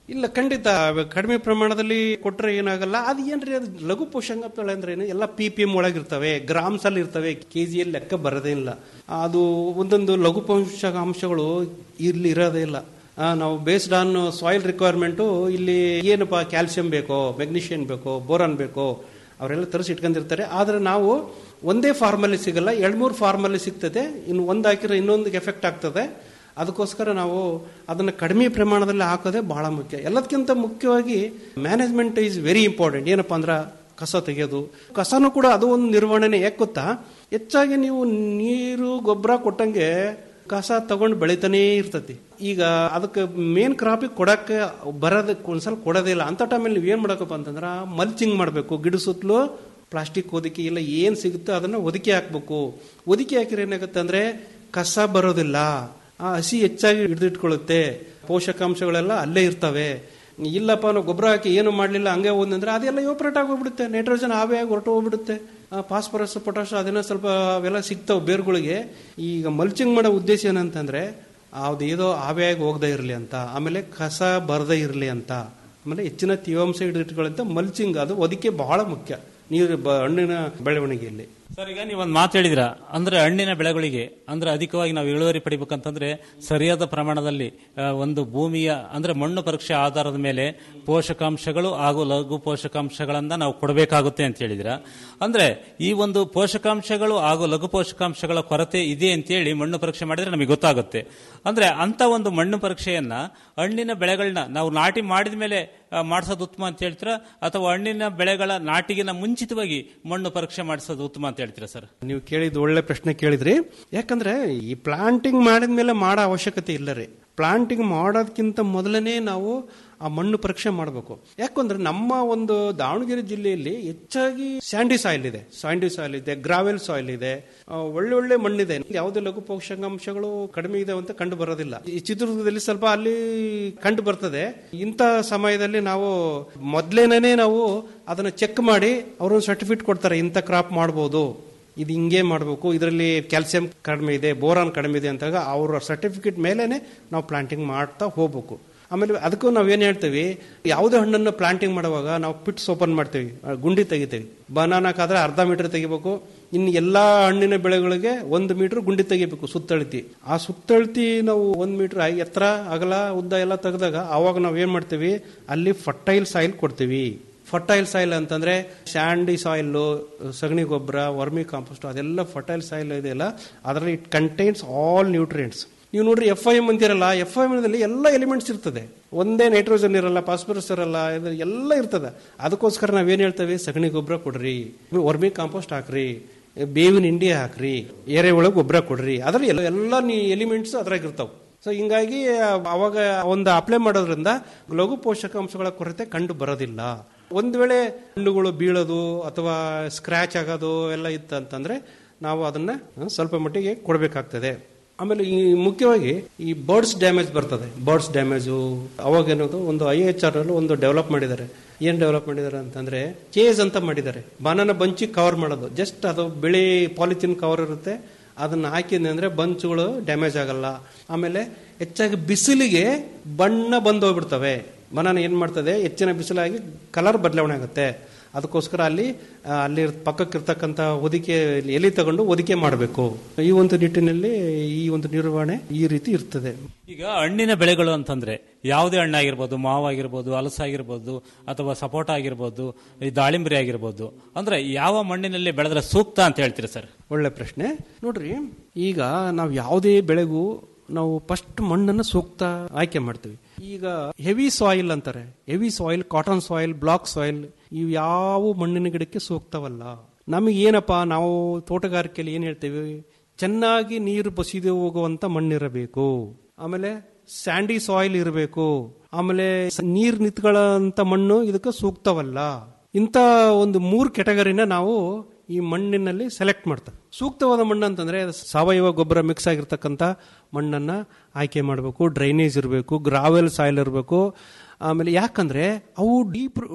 ಇಲ್ಲ ಖಂಡಿತ ಕಡಿಮೆ ಪ್ರಮಾಣದಲ್ಲಿ ಕೊಟ್ರೆ ಏನಾಗಲ್ಲ ಅದು ಏನ್ರಿ ಅದು ಲಘು ಪೋಷಕಾಂಶಗಳು ಅಂದ್ರೆ ಏನು ಎಲ್ಲ ಪಿ ಪಿ ಎಂ ಒಳಗಿರ್ತವೆ ಗ್ರಾಮ್ಸ್ ಅಲ್ಲಿ ಇರ್ತವೆ ಕೆಜಿಯಲ್ಲಿ ಲೆಕ್ಕ ಬರೋದೇ ಇಲ್ಲ ಅದು ಒಂದೊಂದು ಲಘು ಪೋಷಕಾಂಶಗಳು ಇಲ್ಲಿ ಇರೋದೇ ಇಲ್ಲ ಆ, ನಾವು ಬೇಸ್ಡ್ ಆನ್ ಸಾಯಿಲ್ ರಿಕ್ವೈರ್ಮೆಂಟು ಇಲ್ಲಿ ಏನಪ್ಪ ಕ್ಯಾಲ್ಸಿಯಂ ಬೇಕೋ ಮೆಗ್ನೀಷಿಯಂ ಬೇಕೋ ಬೋರಾನ್ ಬೇಕೋ ಅವರೆಲ್ಲ ತರಿಸಿ ಇಟ್ಕೊಂಡಿರ್ತಾರೆ ಆದರೆ ನಾವು ಒಂದೇ ಫಾರ್ಮಲ್ಲಿ ಸಿಗಲ್ಲ ಎರಡು ಮೂರು ಫಾರ್ಮಲ್ಲಿ ಸಿಗ್ತದೆ ಇನ್ನು ಒಂದು ಹಾಕಿದ್ರೆ ಇನ್ನೊಂದಕ್ಕೆ ಎಫೆಕ್ಟ್ ಆಗ್ತದೆ ಅದಕ್ಕೋಸ್ಕರ ನಾವು ಅದನ್ನು ಕಡಿಮೆ ಪ್ರಮಾಣದಲ್ಲಿ ಹಾಕೋದೇ ಬಹಳ ಮುಖ್ಯ ಎಲ್ಲದಕ್ಕಿಂತ ಮುಖ್ಯವಾಗಿ ಮ್ಯಾನೇಜ್ಮೆಂಟ್ ಈಸ್ ವೆರಿ ಇಂಪಾರ್ಟೆಂಟ್ ಏನಪ್ಪಾ ಅಂದ್ರೆ ಕಸ ತೆಗೆಯೋದು ಕಸನೂ ಕೂಡ ಅದು ಒಂದು ನಿರ್ವಹಣೆನೇ ಯಾಕೆ ಗೊತ್ತಾ ಹೆಚ್ಚಾಗಿ ನೀವು ನೀರು ಗೊಬ್ಬರ ಕೊಟ್ಟಂಗೆ ಕಸ ತಗೊಂಡು ಬೆಳಿತಾನೇ ಇರ್ತತಿ ಈಗ ಅದಕ್ಕೆ ಮೇನ್ ಕ್ರಾಪಿಗೆ ಕೊಡಕ್ಕೆ ಬರೋದಕ್ಕೆ ಒಂದ್ಸಲ ಕೊಡೋದೇ ಇಲ್ಲ ಅಂತ ಟೈಮಲ್ಲಿ ನೀವು ಏನು ಮಾಡಬೇಕಪ್ಪ ಅಂತಂದ್ರೆ ಮಲ್ಚಿಂಗ್ ಮಾಡಬೇಕು ಗಿಡ ಸುತ್ತಲೂ ಪ್ಲಾಸ್ಟಿಕ್ ಹೊದಿಕೆ ಇಲ್ಲ ಏನು ಸಿಗುತ್ತೋ ಅದನ್ನು ಹೊದಿಕೆ ಹಾಕ್ಬೇಕು ಹೊದಿಕೆ ಹಾಕಿದ್ರೆ ಏನಾಗುತ್ತೆ ಅಂದ್ರೆ ಕಸ ಬರೋದಿಲ್ಲ ಆ ಹಸಿ ಹೆಚ್ಚಾಗಿ ಹಿಡಿದಿಟ್ಕೊಳ್ಳುತ್ತೆ ಪೋಷಕಾಂಶಗಳೆಲ್ಲ ಅಲ್ಲೇ ಇರ್ತವೆ ಇಲ್ಲಪ್ಪ ನಾವು ಗೊಬ್ಬರ ಹಾಕಿ ಏನು ಮಾಡಲಿಲ್ಲ ಹಂಗೆ ಹೋದಂದ್ರೆ ಅದೆಲ್ಲ ಯೋಪರೇಟ್ ಆಗಿ ಹೋಗ್ಬಿಡುತ್ತೆ ನೈಟ್ರೋಜನ್ ಆವೇ ಆಗಿ ಹೊರಟು ಹೋಗ್ಬಿಡುತ್ತೆ ಫಾಸ್ಫರಸ್ ಪೊಟಾಶ್ ಅದನ್ನ ಸ್ವಲ್ಪ ಅವೆಲ್ಲ ಸಿಗ್ತಾವೆ ಬೇರುಗಳಿಗೆ ಈಗ ಮಲ್ಚಿಂಗ್ ಮಾಡೋ ಉದ್ದೇಶ ಏನಂತಂದ್ರೆ ಅದು ಏದೋ ಆವಿಯಾಗಿ ಹೋಗದೇ ಇರಲಿ ಅಂತ ಆಮೇಲೆ ಕಸ ಬರದೇ ಇರಲಿ ಅಂತ ಆಮೇಲೆ ಹೆಚ್ಚಿನ ತೇವಾಂಶ ಹಿಡಿದಿಟ್ಕೊಳ್ಳಂತ ಮಲ್ಚಿಂಗ್ ಅದು ಒದಕೆ ಬಹಳ ಮುಖ್ಯ ನೀರು ಬ- ಹಣ್ಣಿನ ಬೆಳವಣಿಗೆಯಲ್ಲಿ ಸರ್ ಈಗ ನೀವು ಒಂದು ಮಾತು ಹೇಳಿದ್ರ ಅಂದ್ರೆ ಹಣ್ಣಿನ ಬೆಳೆಗಳಿಗೆ ಅಂದ್ರೆ ಅಧಿಕವಾಗಿ ನಾವು ಇಳುವರಿ ಪಡಿಬೇಕಂತಂದ್ರೆ ಸರಿಯಾದ ಪ್ರಮಾಣದಲ್ಲಿ ಆ, ಒಂದು ಭೂಮಿಯ ಅಂದ್ರೆ ಮಣ್ಣು ಪರೀಕ್ಷೆ ಆಧಾರದ ಮೇಲೆ ಪೋಷಕಾಂಶಗಳು ಹಾಗೂ ಲಘು ಪೋಷಕಾಂಶಗಳನ್ನ ನಾವು ಕೊಡಬೇಕಾಗುತ್ತೆ ಅಂತ ಹೇಳಿದ್ರ ಅಂದ್ರೆ ಈ ಒಂದು ಪೋಷಕಾಂಶಗಳು ಹಾಗೂ ಲಘು ಪೋಷಕಾಂಶಗಳ ಕೊರತೆ ಇದೆ ಅಂತೇಳಿ ಮಣ್ಣು ಪರೀಕ್ಷೆ ಮಾಡಿದ್ರೆ ನಮಗೆ ಗೊತ್ತಾಗುತ್ತೆ ಅಂದ್ರೆ ಅಂತ ಒಂದು ಮಣ್ಣು ಪರೀಕ್ಷೆಯನ್ನ ಹಣ್ಣಿನ ಬೆಳೆಗಳನ್ನ ನಾವು ನಾಟಿ ಮಾಡಿದ ಮೇಲೆ ಆ, ಮಾಡಿಸೋದು ಉತ್ತಮ ಅಂತ ಹೇಳ್ತೀರಾ ಅಥವಾ ಹಣ್ಣಿನ ಬೆಳೆಗಳ ನಾಟಿಗಿನ ಮುಂಚಿತವಾಗಿ ಮಣ್ಣು ಪರೀಕ್ಷೆ ಮಾಡಿಸೋದು ಉತ್ತಮ ಅಂತ ಹೇಳ್ತೀರಾ ಸರ್ ನೀವು ಕೇಳಿದ ಒಳ್ಳೆ ಪ್ರಶ್ನೆ ಕೇಳಿದ್ರಿ ಯಾಕಂದ್ರೆ ಈ ಪ್ಲಾಂಟಿಂಗ್ ಮಾಡಿದ್ಮೇಲೆ ಮಾಡೋ ಅವಶ್ಯಕತೆ ಇಲ್ಲ ರೀ ಪ್ಲಾಂಟಿಂಗ್ ಮಾಡೋದಕ್ಕಿಂತ ಮೊದಲನೇ ನಾವು ಆ ಮಣ್ಣು ಪರೀಕ್ಷೆ ಮಾಡಬೇಕು ಯಾಕಂದ್ರೆ ನಮ್ಮ ಒಂದು ದಾವಣಗೆರೆ ಜಿಲ್ಲೆಯಲ್ಲಿ ಹೆಚ್ಚಾಗಿ ಸ್ಯಾಂಡಿ ಸಾಯಿಲ್ ಇದೆ ಸ್ಯಾಂಡಿ ಸಾಯಿಲ್ ಇದೆ ಗ್ರಾವೆಲ್ ಸಾಯಿಲ್ ಇದೆ ಆ, ಒಳ್ಳೆ ಒಳ್ಳೆ ಮಣ್ಣಿದೆ ಯಾವುದೇ ಲಘು ಪೋಷಕಾಂಶಗಳು ಕಡಿಮೆ ಇದೆ ಅಂತ ಕಂಡು ಬರೋದಿಲ್ಲ ಈ ಚಿತ್ರದುರ್ಗದಲ್ಲಿ ಸ್ವಲ್ಪ ಅಲ್ಲಿ ಕಂಡು ಬರ್ತದೆ ಇಂಥ ಸಮಯದಲ್ಲಿ ನಾವು ಮೊದಲೇನೇ ನಾವು ಅದನ್ನ ಚೆಕ್ ಮಾಡಿ ಅವರು ಸರ್ಟಿಫಿಕೇಟ್ ಕೊಡ್ತಾರೆ ಇಂಥ ಕ್ರಾಪ್ ಮಾಡ್ಬೋದು ಇದು ಹಿಂಗೆ ಮಾಡಬೇಕು ಇದರಲ್ಲಿ ಕ್ಯಾಲ್ಸಿಯಂ ಕಡಿಮೆ ಇದೆ ಬೋರಾನ್ ಕಡಿಮೆ ಇದೆ ಅಂತಾಗ ಅವರ ಸರ್ಟಿಫಿಕೇಟ್ ಮೇಲೇನೆ ನಾವು ಪ್ಲಾಂಟಿಂಗ್ ಮಾಡ್ತಾ ಹೋಗ್ಬೇಕು ಆಮೇಲೆ ಅದಕ್ಕೂ ನಾವೇನು ಹೇಳ್ತೀವಿ ಯಾವುದೇ ಹಣ್ಣನ್ನು ಪ್ಲಾಂಟಿಂಗ್ ಮಾಡುವಾಗ ನಾವು ಪಿಟ್ಸ್ ಓಪನ್ ಮಾಡ್ತೀವಿ ಆ, ಗುಂಡಿ ತೆಗಿತೀವಿ ಬನಾನಕ್ಕಾದ್ರೆ ಅರ್ಧ ಮೀಟರ್ ತೆಗಿಬೇಕು ಇನ್ನು ಎಲ್ಲಾ ಹಣ್ಣಿನ ಬೆಳೆಗಳಿಗೆ ಒಂದು ಮೀಟರ್ ಗುಂಡಿ ತೆಗಿಬೇಕು ಸುತ್ತಳತಿ ಆ ಸುತ್ತಳತಿ ನಾವು ಒಂದು ಮೀಟರ್ ಎತ್ತರ ಅಗಲ ಉದ್ದ ಎಲ್ಲ ತೆಗೆದಾಗ ಅವಾಗ ನಾವು ಏನ್ ಮಾಡ್ತೀವಿ ಅಲ್ಲಿ ಫರ್ಟೈಲ್ ಸಾಯಿಲ್ ಕೊಡ್ತೀವಿ ಫರ್ಟೈಲ್ ಸಾಯಿಲ್ ಅಂತಂದ್ರೆ ಸ್ಯಾಂಡಿ ಸಾಯಿಲ್ ಸಗಣಿ ಗೊಬ್ಬರ ವರ್ಮಿ ಕಾಂಪೋಸ್ಟ್ ಅದೆಲ್ಲ ಫರ್ಟೈಲ್ ಸಾಯಿಲ್ ಇದೆಯಲ್ಲ ಅದರಲ್ಲಿ ಇಟ್ ಕಂಟೈನ್ಸ್ ಆಲ್ ನ್ಯೂಟ್ರಿಯೆಂಟ್ಸ್ ನೀವು ನೋಡ್ರಿ ಎಫ್ ಐ ಎಂ ಅಂತಿರಲ್ಲ ಎಫ್ ಐ ಎಮ್ನಲ್ಲಿ ಎಲ್ಲ ಎಲಿಮೆಂಟ್ಸ್ ಇರ್ತದೆ ಒಂದೇ ನೈಟ್ರೋಜನ್ ಇರಲ್ಲ ಫಾಸ್ಫರಸ್ ಇರಲ್ಲ ಇದು ಎಲ್ಲ ಇರ್ತದೆ ಅದಕ್ಕೋಸ್ಕರ ನಾವೇನ್ ಹೇಳ್ತೇವೆ ಸಗಣಿ ಗೊಬ್ಬರ ಕೊಡ್ರಿ ವರ್ಮಿ ಕಾಂಪೋಸ್ಟ್ ಹಾಕ್ರಿ ಬೇವಿನ ಹಿಂಡಿ ಹಾಕ್ರಿ ಎರೆಹುಳ ಗೊಬ್ಬರ ಕೊಡ್ರಿ ಅದ್ರಲ್ಲಿ ಎಲ್ಲ ಎಲ್ಲ ಎಲಿಮೆಂಟ್ಸ್ ಅದ್ರಾಗ ಇರ್ತಾವ ಸೊ ಹಿಂಗಾಗಿ ಅವಾಗ ಒಂದು ಅಪ್ಲೈ ಮಾಡೋದ್ರಿಂದ ಲಘು ಪೋಷಕಾಂಶಗಳ ಕೊರತೆ ಕಂಡು ಬರೋದಿಲ್ಲ ಒಂದು ವೇಳೆ ಹಣ್ಣುಗಳು ಬೀಳೋದು ಅಥವಾ ಸ್ಕ್ರಾಚ್ ಆಗೋದು ಎಲ್ಲ ಇತ್ತಂತಂದ್ರೆ ನಾವು ಅದನ್ನ ಸ್ವಲ್ಪ ಮಟ್ಟಿಗೆ ಕೊಡಬೇಕಾಗ್ತದೆ ಆಮೇಲೆ ಈ ಮುಖ್ಯವಾಗಿ ಈ ಬರ್ಡ್ಸ್ ಡ್ಯಾಮೇಜ್ ಬರ್ತದೆ ಬರ್ಡ್ಸ್ ಡ್ಯಾಮೇಜು ಅವಾಗ ಏನದು ಒಂದು ಐ ಎಚ್ ಆರ್ ಅಲ್ಲಿ ಒಂದು ಡೆವಲಪ್ ಮಾಡಿದ್ದಾರೆ ಏನ್ ಡೆವಲಪ್ ಮಾಡಿದ್ದಾರೆ ಅಂತಂದ್ರೆ ಕೇಸ್ ಅಂತ ಮಾಡಿದ್ದಾರೆ ಬನಾನ ಬಂಚಿ ಕವರ್ ಮಾಡೋದು ಜಸ್ಟ್ ಅದು ಬಿಳಿ ಪಾಲಿಥಿನ್ ಕವರ್ ಇರುತ್ತೆ ಅದನ್ನ ಹಾಕಿದ್ವಿ ಅಂದ್ರೆ ಬಂಚುಗಳು ಡ್ಯಾಮೇಜ್ ಆಗಲ್ಲ ಆಮೇಲೆ ಹೆಚ್ಚಾಗಿ ಬಿಸಿಲಿಗೆ ಬಣ್ಣ ಬಂದು ಹೋಗ್ಬಿಡ್ತವೆ ಬನಾನ ಏನ್ ಮಾಡ್ತದೆ ಹೆಚ್ಚಿನ ಬಿಸಿಲಾಗಿ ಕಲರ್ ಬದಲಾವಣೆ ಆಗುತ್ತೆ ಅದಕ್ಕೋಸ್ಕರ ಅಲ್ಲಿ ಆ, ಅಲ್ಲಿ ಪಕ್ಕಕ್ಕಿರ್ತಕ್ಕಂಥ ಹೊದಿಕೆ ಎಲೆ ತಗೊಂಡು ಹೊದಿಕೆ ಮಾಡಬೇಕು ಈ ಒಂದು ನಿಟ್ಟಿನಲ್ಲಿ ಈ ಒಂದು ನಿರ್ವಹಣೆ ಈ ರೀತಿ ಇರ್ತದೆ ಈಗ ಹಣ್ಣಿನ ಬೆಳೆಗಳು ಅಂತಂದ್ರೆ ಯಾವುದೇ ಹಣ್ಣಾಗಿರ್ಬೋದು ಮಾವು ಆಗಿರ್ಬೋದು ಹಲಸಾಗಿರ್ಬೋದು ಅಥವಾ ಸಪೋಟ ಆಗಿರ್ಬೋದು ಈ ದಾಳಿಂಬರಿ ಆಗಿರ್ಬೋದು ಅಂದ್ರೆ ಯಾವ ಮಣ್ಣಿನಲ್ಲಿ ಬೆಳೆದ್ರೆ ಸೂಕ್ತ ಅಂತ ಹೇಳ್ತೀರಾ ಸರ್ ಒಳ್ಳೆ ಪ್ರಶ್ನೆ ನೋಡ್ರಿ ಈಗ ನಾವು ಯಾವುದೇ ಬೆಳೆಗೂ ನಾವು ಫಸ್ಟ್ ಮಣ್ಣನ್ನು ಸೂಕ್ತ ಆಯ್ಕೆ ಮಾಡ್ತೀವಿ ಈಗ ಹೆವಿ ಸಾಯಿಲ್ ಅಂತಾರೆ heavy soil cotton soil black soil ಇವು ಯಾವ ಮಣ್ಣಿನ ಗಿಡಕ್ಕೆ ಸೂಕ್ತವಲ್ಲ ನಮಗೆ ಏನಪ್ಪಾ ನಾವು ತೋಟಗಾರಿಕೆಯಲ್ಲಿ ಏನ್ ಹೇಳ್ತೇವೆ ಚೆನ್ನಾಗಿ ನೀರು ಬಸಿದು ಹೋಗುವಂತ ಮಣ್ಣಿರಬೇಕು ಆಮೇಲೆ ಸ್ಯಾಂಡಿ ಸಾಯಿಲ್ ಇರಬೇಕು ಆಮೇಲೆ ಸ- ನೀರ್ ನಿಂತ್ಕೊಳ್ಳೋಂತ ಮಣ್ಣು ಇದಕ್ಕೆ ಸೂಕ್ತವಲ್ಲ ಇಂಥ ಒಂದು ಮೂರು ಕೆಟಗರಿನ ನಾವು ಈ ಮಣ್ಣಿನಲ್ಲಿ ಸೆಲೆಕ್ಟ್ ಮಾಡ್ತಾರೆ ಸೂಕ್ತವಾದ ಮಣ್ಣು ಅಂತಂದ್ರೆ ಅದು ಸಾವಯವ ಗೊಬ್ಬರ ಮಿಕ್ಸ್ ಆಗಿರ್ತಕ್ಕಂಥ ಮಣ್ಣನ್ನ ಆಯ್ಕೆ ಮಾಡಬೇಕು ಡ್ರೈನೇಜ್ ಇರಬೇಕು ಗ್ರಾವೆಲ್ ಸಾಯಿಲ್ ಇರಬೇಕು ಆಮೇಲೆ ಯಾಕಂದ್ರೆ ಅವು ಡೀಪ್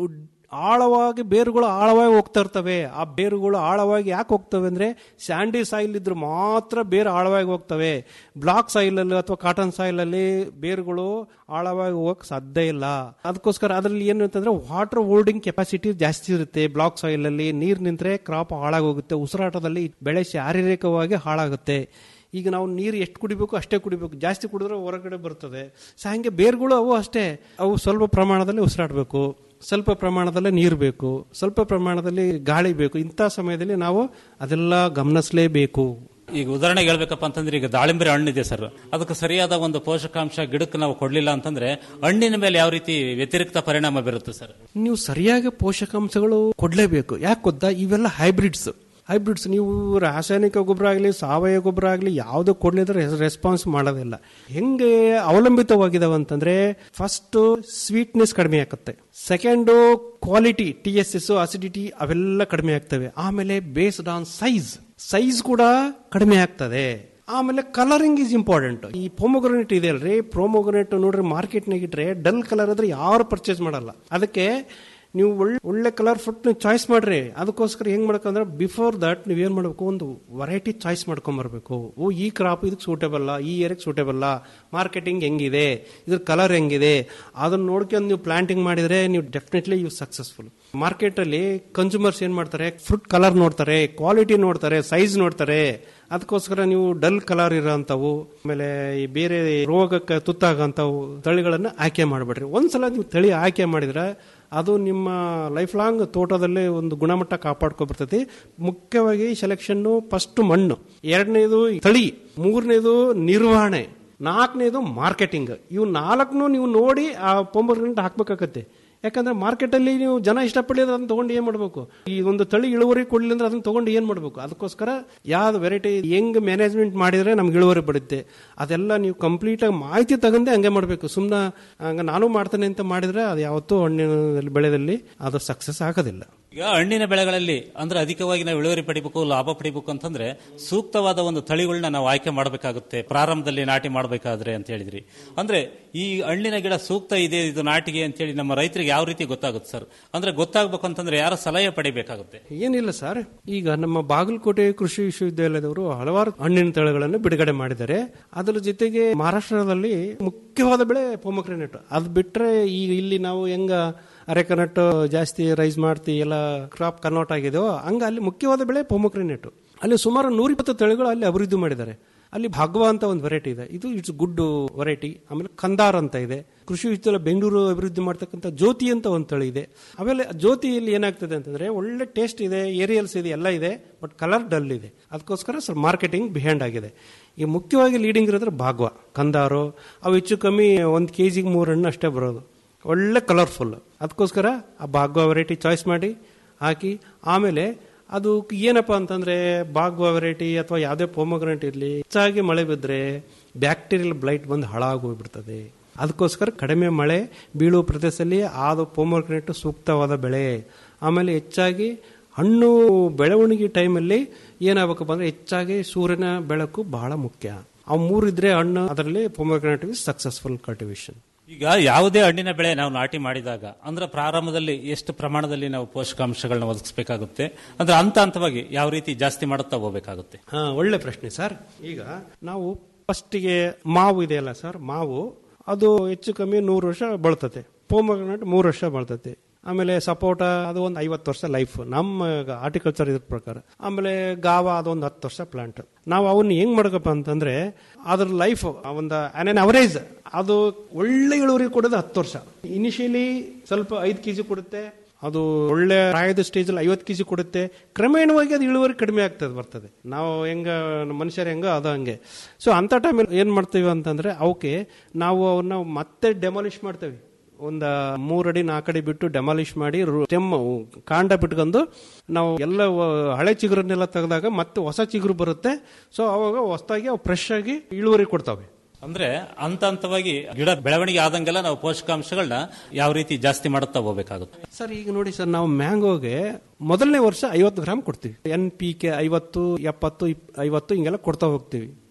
ಆಳವಾಗಿ ಬೇರುಗಳು ಆಳವಾಗಿ ಹೋಗ್ತಾ ಇರ್ತವೆ ಆ ಬೇರುಗಳು ಆಳವಾಗಿ ಯಾಕೆ ಹೋಗ್ತವೆ ಅಂದ್ರೆ ಸ್ಯಾಂಡಿ ಸಾಯಿಲ್ ಇದ್ರೆ ಮಾತ್ರ ಬೇರು ಆಳವಾಗಿ ಹೋಗ್ತವೆ ಬ್ಲಾಕ್ ಸಾಯಿಲ್ ಅಲ್ಲಿ ಅಥವಾ ಕಾಟನ್ ಸಾಯಿಲ್ ಅಲ್ಲಿ ಬೇರುಗಳು ಆಳವಾಗಿ ಹೋಗಕ್ ಸಾಧ್ಯ ಇಲ್ಲ ಅದಕ್ಕೋಸ್ಕರ ಅದರಲ್ಲಿ ಏನು ಅಂತಂದ್ರೆ ವಾಟರ್ ಹೋಲ್ಡಿಂಗ್ ಕೆಪಾಸಿಟಿ ಜಾಸ್ತಿ ಇರುತ್ತೆ ಬ್ಲಾಕ್ ಸಾಯಿಲ್ ಅಲ್ಲಿ ನೀರ್ ನಿಂತ್ರೆ ಕ್ರಾಪ್ ಹಾಳಾಗೋಗುತ್ತೆ ಉಸಿರಾಟದಲ್ಲಿ ಬೆಳೆ ಶಾರೀರಿಕವಾಗಿ ಹಾಳಾಗುತ್ತೆ ಈಗ ನಾವು ನೀರು ಎಷ್ಟು ಕುಡಿಬೇಕು ಅಷ್ಟೇ ಕುಡಿಬೇಕು ಜಾಸ್ತಿ ಕುಡಿದ್ರೆ ಹೊರಗಡೆ ಬರ್ತದೆ ಸೊ ಹಂಗೆ ಬೇರ್ಗಳು ಅವು ಅಷ್ಟೇ ಅವು ಸ್ವಲ್ಪ ಪ್ರಮಾಣದಲ್ಲಿ ಉಸಿರಾಡಬೇಕು ಸ್ವಲ್ಪ ಪ್ರಮಾಣದಲ್ಲಿ ನೀರು ಬೇಕು ಸ್ವಲ್ಪ ಪ್ರಮಾಣದಲ್ಲಿ ಗಾಳಿ ಬೇಕು ಇಂಥ ಸಮಯದಲ್ಲಿ ನಾವು ಅದೆಲ್ಲ ಗಮನಿಸಲೇಬೇಕು ಈಗ ಉದಾಹರಣೆಗೆ ಹೇಳ್ಬೇಕಪ್ಪ ಅಂತಂದ್ರೆ ಈಗ ದಾಳಿಂಬೆ ಹಣ್ಣಿದೆ ಸರ್ ಅದಕ್ಕೆ ಸರಿಯಾದ ಒಂದು ಪೋಷಕಾಂಶ ಗಿಡಕ್ಕೆ ನಾವು ಕೊಡ್ಲಿಲ್ಲ ಅಂತಂದ್ರೆ ಹಣ್ಣಿನ ಮೇಲೆ ಯಾವ ರೀತಿ ವ್ಯತಿರಿಕ್ತ ಪರಿಣಾಮ ಬೀರುತ್ತೆ ಸರ್ ನೀವು ಸರಿಯಾಗಿ ಪೋಷಕಾಂಶಗಳು ಕೊಡಲೇಬೇಕು ಯಾಕೆ ಗೊತ್ತಾ ಇವೆಲ್ಲ ಹೈಬ್ರಿಡ್ಸ್ ಹೈಬ್ರಿಡ್ಸ್ ನೀವು ರಾಸಾಯನಿಕ ಗೊಬ್ಬರ ಆಗಲಿ ಸಾವಯವ ಗೊಬ್ಬರ ಆಗಲಿ ಯಾವುದು ಕೊಡ್ಲಿದ್ರೆ ರೆಸ್ಪಾನ್ಸ್ ಮಾಡೋದಿಲ್ಲ ಹೆಂಗೆ ಅವಲಂಬಿತವಾಗಿದಾವೆ ಅಂತಂದ್ರೆ ಫಸ್ಟ್ ಸ್ವೀಟ್ನೆಸ್ ಕಡಿಮೆ ಆಗುತ್ತೆ second quality T S S acidity ಅವೆಲ್ಲ ಕಡಿಮೆ ಆಗ್ತವೆ ಆಮೇಲೆ ಬೇಸ್ಡ್ ಆನ್ ಸೈಜ್ ಸೈಜ್ ಕೂಡ ಕಡಿಮೆ ಆಗ್ತದೆ ಆಮೇಲೆ ಕಲರಿಂಗ್ ಈಸ್ ಇಂಪಾರ್ಟೆಂಟ್ ಈ ಪೊಮೊಗ್ರನೇಟ್ ಇದೆ ಅಲ್ರಿ ಪ್ರೊಮೊಗ್ರನೇಟ್ ನೋಡ್ರಿ ಮಾರ್ಕೆಟ್ನಾಗ ಇಟ್ರೆ ಡಲ್ ಕಲರ್ ಆದ್ರೆ ಯಾರು ಪರ್ಚೇಸ್ ಮಾಡಲ್ಲ ಅದಕ್ಕೆ ನೀವು ಒಳ್ಳೆ ಒಳ್ಳೆ ಕಲರ್ ಫುಟ್ ಚಾಯ್ಸ್ ಮಾಡ್ರಿ ಅದಕ್ಕೋಸ್ಕರ ಹೆಂಗ್ ಮಾಡ್ಕೊಂಡ್ರೆ ಬಿಫೋರ್ ದಟ್ ನೀವು ಏನ್ ಮಾಡಬೇಕು ಒಂದು ವೆರೈಟಿ ಚಾಯ್ಸ್ ಮಾಡ್ಕೊಂಬರ್ಬೇಕು ಓ ಈ ಕ್ರಾಪ್ ಇದಕ್ಕೆ ಸೂಟೇಬಲ್ ಈ ಏರಿಯಾಗೆ ಸೂಟೇಬಲ್ ಮಾರ್ಕೆಟಿಂಗ್ ಹೆಂಗಿದೆ ಇದ್ರ ಕಲರ್ ಹೆಂಗಿದೆ ಅದನ್ನ ನೋಡ್ಕೊಂಡು ನೀವು ಪ್ಲಾಂಟಿಂಗ್ ಮಾಡಿದ್ರೆ ನೀವು ಡೆಫಿನೆಟ್ಲಿ ಯು ಸಕ್ಸಸ್ಫುಲ್ ಮಾರ್ಕೆಟ್ ಅಲ್ಲಿ ಕನ್ಸ್ಯೂಮರ್ಸ್ ಏನ್ ಮಾಡ್ತಾರೆ ಫ್ರೂಟ್ ಕಲರ್ ನೋಡ್ತಾರೆ ಕ್ವಾಲಿಟಿ ನೋಡ್ತಾರೆ ಸೈಜ್ ನೋಡ್ತಾರೆ ಅದಕ್ಕೋಸ್ಕರ ನೀವು ಡಲ್ ಕಲರ್ ಇರೋಂಥವು ಆಮೇಲೆ ಈ ಬೇರೆ ರೋಗಕ್ಕೆ ತುತ್ತಾಗಂಥವು ತಳಿಗಳನ್ನ ಆಯ್ಕೆ ಮಾಡಬೇಡ್ರಿ ಒಂದ್ಸಲ ನೀವು ತಳಿ ಆಯ್ಕೆ ಮಾಡಿದ್ರೆ ಅದು ನಿಮ್ಮ ಲೈಫ್ ಲಾಂಗ್ ತೋಟದಲ್ಲೇ ಒಂದು ಗುಣಮಟ್ಟ ಕಾಪಾಡ್ಕೊಬರ್ತೈತಿ ಮುಖ್ಯವಾಗಿ ಸೆಲೆಕ್ಷನ್ ಫಸ್ಟ್ ಮಣ್ಣು ಎರಡನೇದು ತಳಿ ಮೂರನೇದು ನಿರ್ವಹಣೆ ನಾಲ್ಕನೇದು ಮಾರ್ಕೆಟಿಂಗ್ ಇವು ನಾಲ್ಕನ್ನು ನೀವು ನೋಡಿ ಆ ಪೊಂಬರ್ಗಂಟು ಹಾಕ್ಬೇಕಾಗತ್ತೆ ಯಾಕಂದ್ರೆ ಮಾರ್ಕೆಟಲ್ಲಿ ನೀವು ಜನ ಇಷ್ಟಪಡಲಿದ್ರೆ ಅದನ್ನ ತಗೊಂಡು ಏನ್ ಮಾಡಬೇಕು ಈ ಒಂದು ತಳಿ ಇಳುವರಿ ಕೊಡ್ಲಿಲ್ಲ ಅಂದ್ರೆ ಅದನ್ನ ತಗೊಂಡು ಏನ್ ಮಾಡಬೇಕು ಅದಕ್ಕೋಸ್ಕರ ಯಾವ್ದು ವೆರೈಟಿ ಹೆಂಗ್ ಮ್ಯಾನೇಜ್ಮೆಂಟ್ ಮಾಡಿದ್ರೆ ನಮ್ಗೆ ಇಳುವರಿ ಬರುತ್ತೆ ಅದೆಲ್ಲ ನೀವು ಕಂಪ್ಲೀಟ್ ಆಗಿ ಮಾಹಿತಿ ತಗೊಂಡೆ ಹಂಗೆ ಮಾಡಬೇಕು ಸುಮ್ಮನೆ ಹಂಗ ನಾನು ಮಾಡ್ತೇನೆ ಅಂತ ಮಾಡಿದ್ರೆ ಅದು ಯಾವತ್ತೂ ಹಣ್ಣಿನ ಬೆಳೆದಲ್ಲಿ ಅದು ಸಕ್ಸಸ್ ಆಗೋದಿಲ್ಲ ಈಗ ಹಣ್ಣಿನ ಬೆಳೆಗಳಲ್ಲಿ ಅಂದ್ರೆ ಅಧಿಕವಾಗಿ ನಾವು ಇಳುವರಿ ಪಡಿಬೇಕು ಲಾಭ ಪಡಿಬೇಕು ಅಂತಂದ್ರೆ ಸೂಕ್ತವಾದ ಒಂದು ತಳಿಗಳನ್ನ ನಾವು ಆಯ್ಕೆ ಮಾಡಬೇಕಾಗುತ್ತೆ ಪ್ರಾರಂಭದಲ್ಲಿ ನಾಟಿ ಮಾಡಬೇಕಾದ್ರೆ ಅಂತ ಹೇಳಿದ್ರಿ ಅಂದ್ರೆ ಈ ಹಣ್ಣಿನ ಗಿಡ ಸೂಕ್ತ ಇದೆ ಇದು ನಾಟಿಗೆ ಅಂತ ಹೇಳಿ ನಮ್ಮ ರೈತರಿಗೆ ಯಾವ ರೀತಿ ಗೊತ್ತಾಗುತ್ತೆ ಸರ್ ಅಂದ್ರೆ ಗೊತ್ತಾಗಬೇಕು ಅಂತಂದ್ರೆ ಯಾರ ಸಲಹೆ ಪಡಿಬೇಕಾಗುತ್ತೆ ಏನಿಲ್ಲ ಸರ್ ಈಗ ನಮ್ಮ ಬಾಗಲಕೋಟೆ ಕೃಷಿ ವಿಶ್ವವಿದ್ಯಾಲಯದವರು ಹಲವಾರು ಹಣ್ಣಿನ ತಳಿಗಳನ್ನು ಬಿಡುಗಡೆ ಮಾಡಿದ್ದಾರೆ ಅದರ ಜೊತೆಗೆ ಮಹಾರಾಷ್ಟ್ರದಲ್ಲಿ ಮುಖ್ಯವಾದ ಬೆಳೆ ಪೊಮಕ್ರೆನೆಟ್ ಅದು ಬಿಟ್ರೆ ಈಗ ಇಲ್ಲಿ ನಾವು ಹೆಂಗ ಅರೆಕನಟ್ ಜಾಸ್ತಿ ರೈಸ್ ಮಾಡ್ತಿ ಎಲ್ಲ ಕ್ರಾಪ್ ಕನ್ವರ್ಟ್ ಆಗಿದೆಯೋ ಹಂಗ ಅಲ್ಲಿ ಮುಖ್ಯವಾದ ಬೆಳೆ ಪೊಮಕ್ರೆನೆಟ್ ಅಲ್ಲಿ ಸುಮಾರು ನೂರಿಪ್ಪತ್ತು ತಳಿಗಳು ಅಲ್ಲಿ ಅಭಿವೃದ್ಧಿ ಮಾಡಿದ್ದಾರೆ ಅಲ್ಲಿ ಭಾಗವ ಅಂತ ಒಂದು ವೆರೈಟಿ ಇದೆ ಇದು ಇಟ್ಸ್ ಗುಡ್ ವೆರೈಟಿ ಆಮೇಲೆ ಕಂದಾರ್ ಅಂತ ಇದೆ ಕೃಷಿ ವಿಶ್ವವಿದ್ಯಾಲಯ ಬೆಂಗಳೂರು ಅಭಿವೃದ್ಧಿ ಮಾಡ್ತಕ್ಕಂಥ ಜ್ಯೋತಿ ಅಂತ ಒಂದು ತಳಿ ಇದೆ ಆಮೇಲೆ ಜ್ಯೋತಿಯಲ್ಲಿ ಏನಾಗ್ತದೆ ಅಂತಂದ್ರೆ ಒಳ್ಳೆ ಟೇಸ್ಟ್ ಇದೆ ಏರಿಯಲ್ಸ್ ಇದೆ ಎಲ್ಲ ಇದೆ ಬಟ್ ಕಲರ್ ಡಲ್ ಇದೆ ಅದಕ್ಕೋಸ್ಕರ ಸ್ವಲ್ಪ ಮಾರ್ಕೆಟಿಂಗ್ ಬಿಹ್ಯಾಂಡ್ ಆಗಿದೆ ಈ ಮುಖ್ಯವಾಗಿ ಲೀಡಿಂಗ್ ಇರೋದ್ರೆ ಭಾಗವ ಕಂದಾರು ಅವು ಹೆಚ್ಚು ಕಮ್ಮಿ ಒಂದು ಕೆ ಜಿಗೆ ಮೂರು ಹಣ್ಣು ಅಷ್ಟೇ ಬರೋದು ಒಳ್ಳೆ ಕಲರ್ಫುಲ್ ಅದಕ್ಕೋಸ್ಕರ ಆ ಭಾಗವ ವೆರೈಟಿ ಚಾಯ್ಸ್ ಮಾಡಿ ಹಾಕಿ ಆಮೇಲೆ ಅದು ಏನಪ್ಪಾ ಅಂತಂದ್ರೆ ಬಾಗ್ವಾ ವೆರೈಟಿ ಅಥವಾ ಯಾವುದೇ ಪೋಮಗ್ರೆಂಟ್ ಇರಲಿ ಹೆಚ್ಚಾಗಿ ಮಳೆ ಬಿದ್ದರೆ ಬ್ಯಾಕ್ಟೀರಿಯಲ್ ಬ್ಲೈಟ್ ಬಂದು ಹಾಳಾಗೋಗ್ಬಿಡ್ತದೆ ಅದಕ್ಕೋಸ್ಕರ ಕಡಿಮೆ ಮಳೆ ಬೀಳುವ ಪ್ರದೇಶದಲ್ಲಿ ಆದ ಪೋಮಗ್ರೆಂಟ್ ಸೂಕ್ತವಾದ ಬೆಳೆ ಆಮೇಲೆ ಹೆಚ್ಚಾಗಿ ಹಣ್ಣು ಬೆಳವಣಿಗೆ ಟೈಮಲ್ಲಿ ಏನಾಗಬೇಕಪ್ಪ ಅಂದ್ರೆ ಹೆಚ್ಚಾಗಿ ಸೂರ್ಯನ ಬೆಳಕು ಬಹಳ ಮುಖ್ಯ ಆ ಮೂರಿದ್ರೆ ಹಣ್ಣು ಅದರಲ್ಲಿ ಪೊಮಗ್ರೆನೇಟ್ ಸಕ್ಸಸ್ಫುಲ್ ಕಲ್ಟಿವೇಶನ್ ಈಗ ಯಾವುದೇ ಹಣ್ಣಿನ ಬೆಳೆ ನಾವು ನಾಟಿ ಮಾಡಿದಾಗ ಅಂದ್ರೆ ಪ್ರಾರಂಭದಲ್ಲಿ ಎಷ್ಟು ಪ್ರಮಾಣದಲ್ಲಿ ನಾವು ಪೋಷಕಾಂಶಗಳನ್ನ ಒದಗಿಸಬೇಕಾಗುತ್ತೆ ಅಂದ್ರೆ ಹಂತ ಹಂತವಾಗಿ ಯಾವ ರೀತಿ ಜಾಸ್ತಿ ಮಾಡುತ್ತಾ ಹೋಗಬೇಕಾಗುತ್ತೆ ಹಾ ಒಳ್ಳೆ ಪ್ರಶ್ನೆ ಸರ್ ಈಗ ನಾವು ಫಸ್ಟಿಗೆ ಮಾವು ಇದೆಯಲ್ಲ ಸರ್ ಮಾವು ಅದು ಹೆಚ್ಚು ಕಮ್ಮಿ ನೂರು ವರ್ಷ ಬಳ್ತತೆ ಪೋಮಗ್ರೆನೇಟ್ ಮೂರು ವರ್ಷ ಬಳ್ತತೆ ಆಮೇಲೆ ಸಪೋಟ ಅದು ಒಂದು ಐವತ್ತು ವರ್ಷ ಲೈಫ್ ನಮ್ಮ ಆರ್ಟಿಕಲ್ಚರ್ ಇದ್ರ ಪ್ರಕಾರ ಆಮೇಲೆ ಗಾವ ಅದೊಂದು ಹತ್ತು ವರ್ಷ ಪ್ಲಾಂಟ್ ನಾವು ಅವನ್ನ ಹೆಂಗ್ ಮಾಡ್ಕಪ್ಪ ಅಂತಂದ್ರೆ ಅದ್ರ ಲೈಫ್ ಒಂದು ಆನ್ ಅವರೇಜ್ ಅದು ಒಳ್ಳೆ ಇಳುವರಿ ಕೊಡೋದು ಹತ್ತು ವರ್ಷ ಇನಿಷಿಯಲಿ ಸ್ವಲ್ಪ ಐದು ಕೆಜಿ ಕೊಡುತ್ತೆ ಅದು ಒಳ್ಳೆ ಪ್ರಾಯದ ಸ್ಟೇಜ್ ಅಲ್ಲಿ ಐವತ್ತು ಕೆಜಿ ಕೊಡುತ್ತೆ ಕ್ರಮೇಣವಾಗಿ ಅದು ಇಳುವರಿ ಕಡಿಮೆ ಆಗ್ತದೆ ಬರ್ತದೆ ನಾವು ಹೆಂಗ ಮನುಷ್ಯರು ಹೆಂಗ ಅದು ಹಂಗೆ ಸೊ ಅಂತ ಟೈಮಲ್ಲಿ ಏನ್ ಮಾಡ್ತೀವಿ ಅಂತಂದ್ರೆ ಅವಕ್ಕೆ ನಾವು ಅವನ್ನ ಮತ್ತೆ ಡೆಮಾಲಿಷ್ ಮಾಡ್ತೇವೆ ಒಂದ ಮೂರಡಿ ನಾಲ್ಕಡಿ ಬಿಟ್ಟು ಡೆಮಾಲಿಷ್ ಮಾಡಿ ಸ್ಟೆಮ್ ಕಾಂಡ ಬಿಟ್ಕೊಂಡು ನಾವು ಎಲ್ಲ ಹಳೆ ಚಿಗುರನ್ನೆಲ್ಲ ತೆಗೆದಾಗ ಮತ್ತೆ ಹೊಸ ಚಿಗುರು ಬರುತ್ತೆ ಸೊ ಅವಾಗ ಹೊಸದಾಗಿ ಅವು ಫ್ರೆಶ್ ಆಗಿ ಇಳುವರಿ ಕೊಡ್ತವೆ ಅಂದ್ರೆ ಹಂತ ಹಂತವಾಗಿ ಗಿಡ ಬೆಳವಣಿಗೆ ಆದಂಗೆಲ್ಲ ನಾವು ಪೋಷಕಾಂಶಗಳನ್ನ ಯಾವ ರೀತಿ ಜಾಸ್ತಿ ಮಾಡುತ್ತಾ ಹೋಗಬೇಕಾಗುತ್ತೆ ಸರ್ ಈಗ ನೋಡಿ ಸರ್ ನಾವು ಮ್ಯಾಂಗೋಗೆ ಮೊದಲನೇ ವರ್ಷ ಐವತ್ತು ಗ್ರಾಮ್ ಕೊಡ್ತೀವಿ ಎನ್ ಪಿ ಕೆ ಐವತ್ತು ಎಪ್ಪತ್ತು ಇಪ್- ಐವತ್ತು ಹಿಂಗೆಲ್ಲ ಕೊಡ್ತಾ ಹೋಗ್ತೀವಿ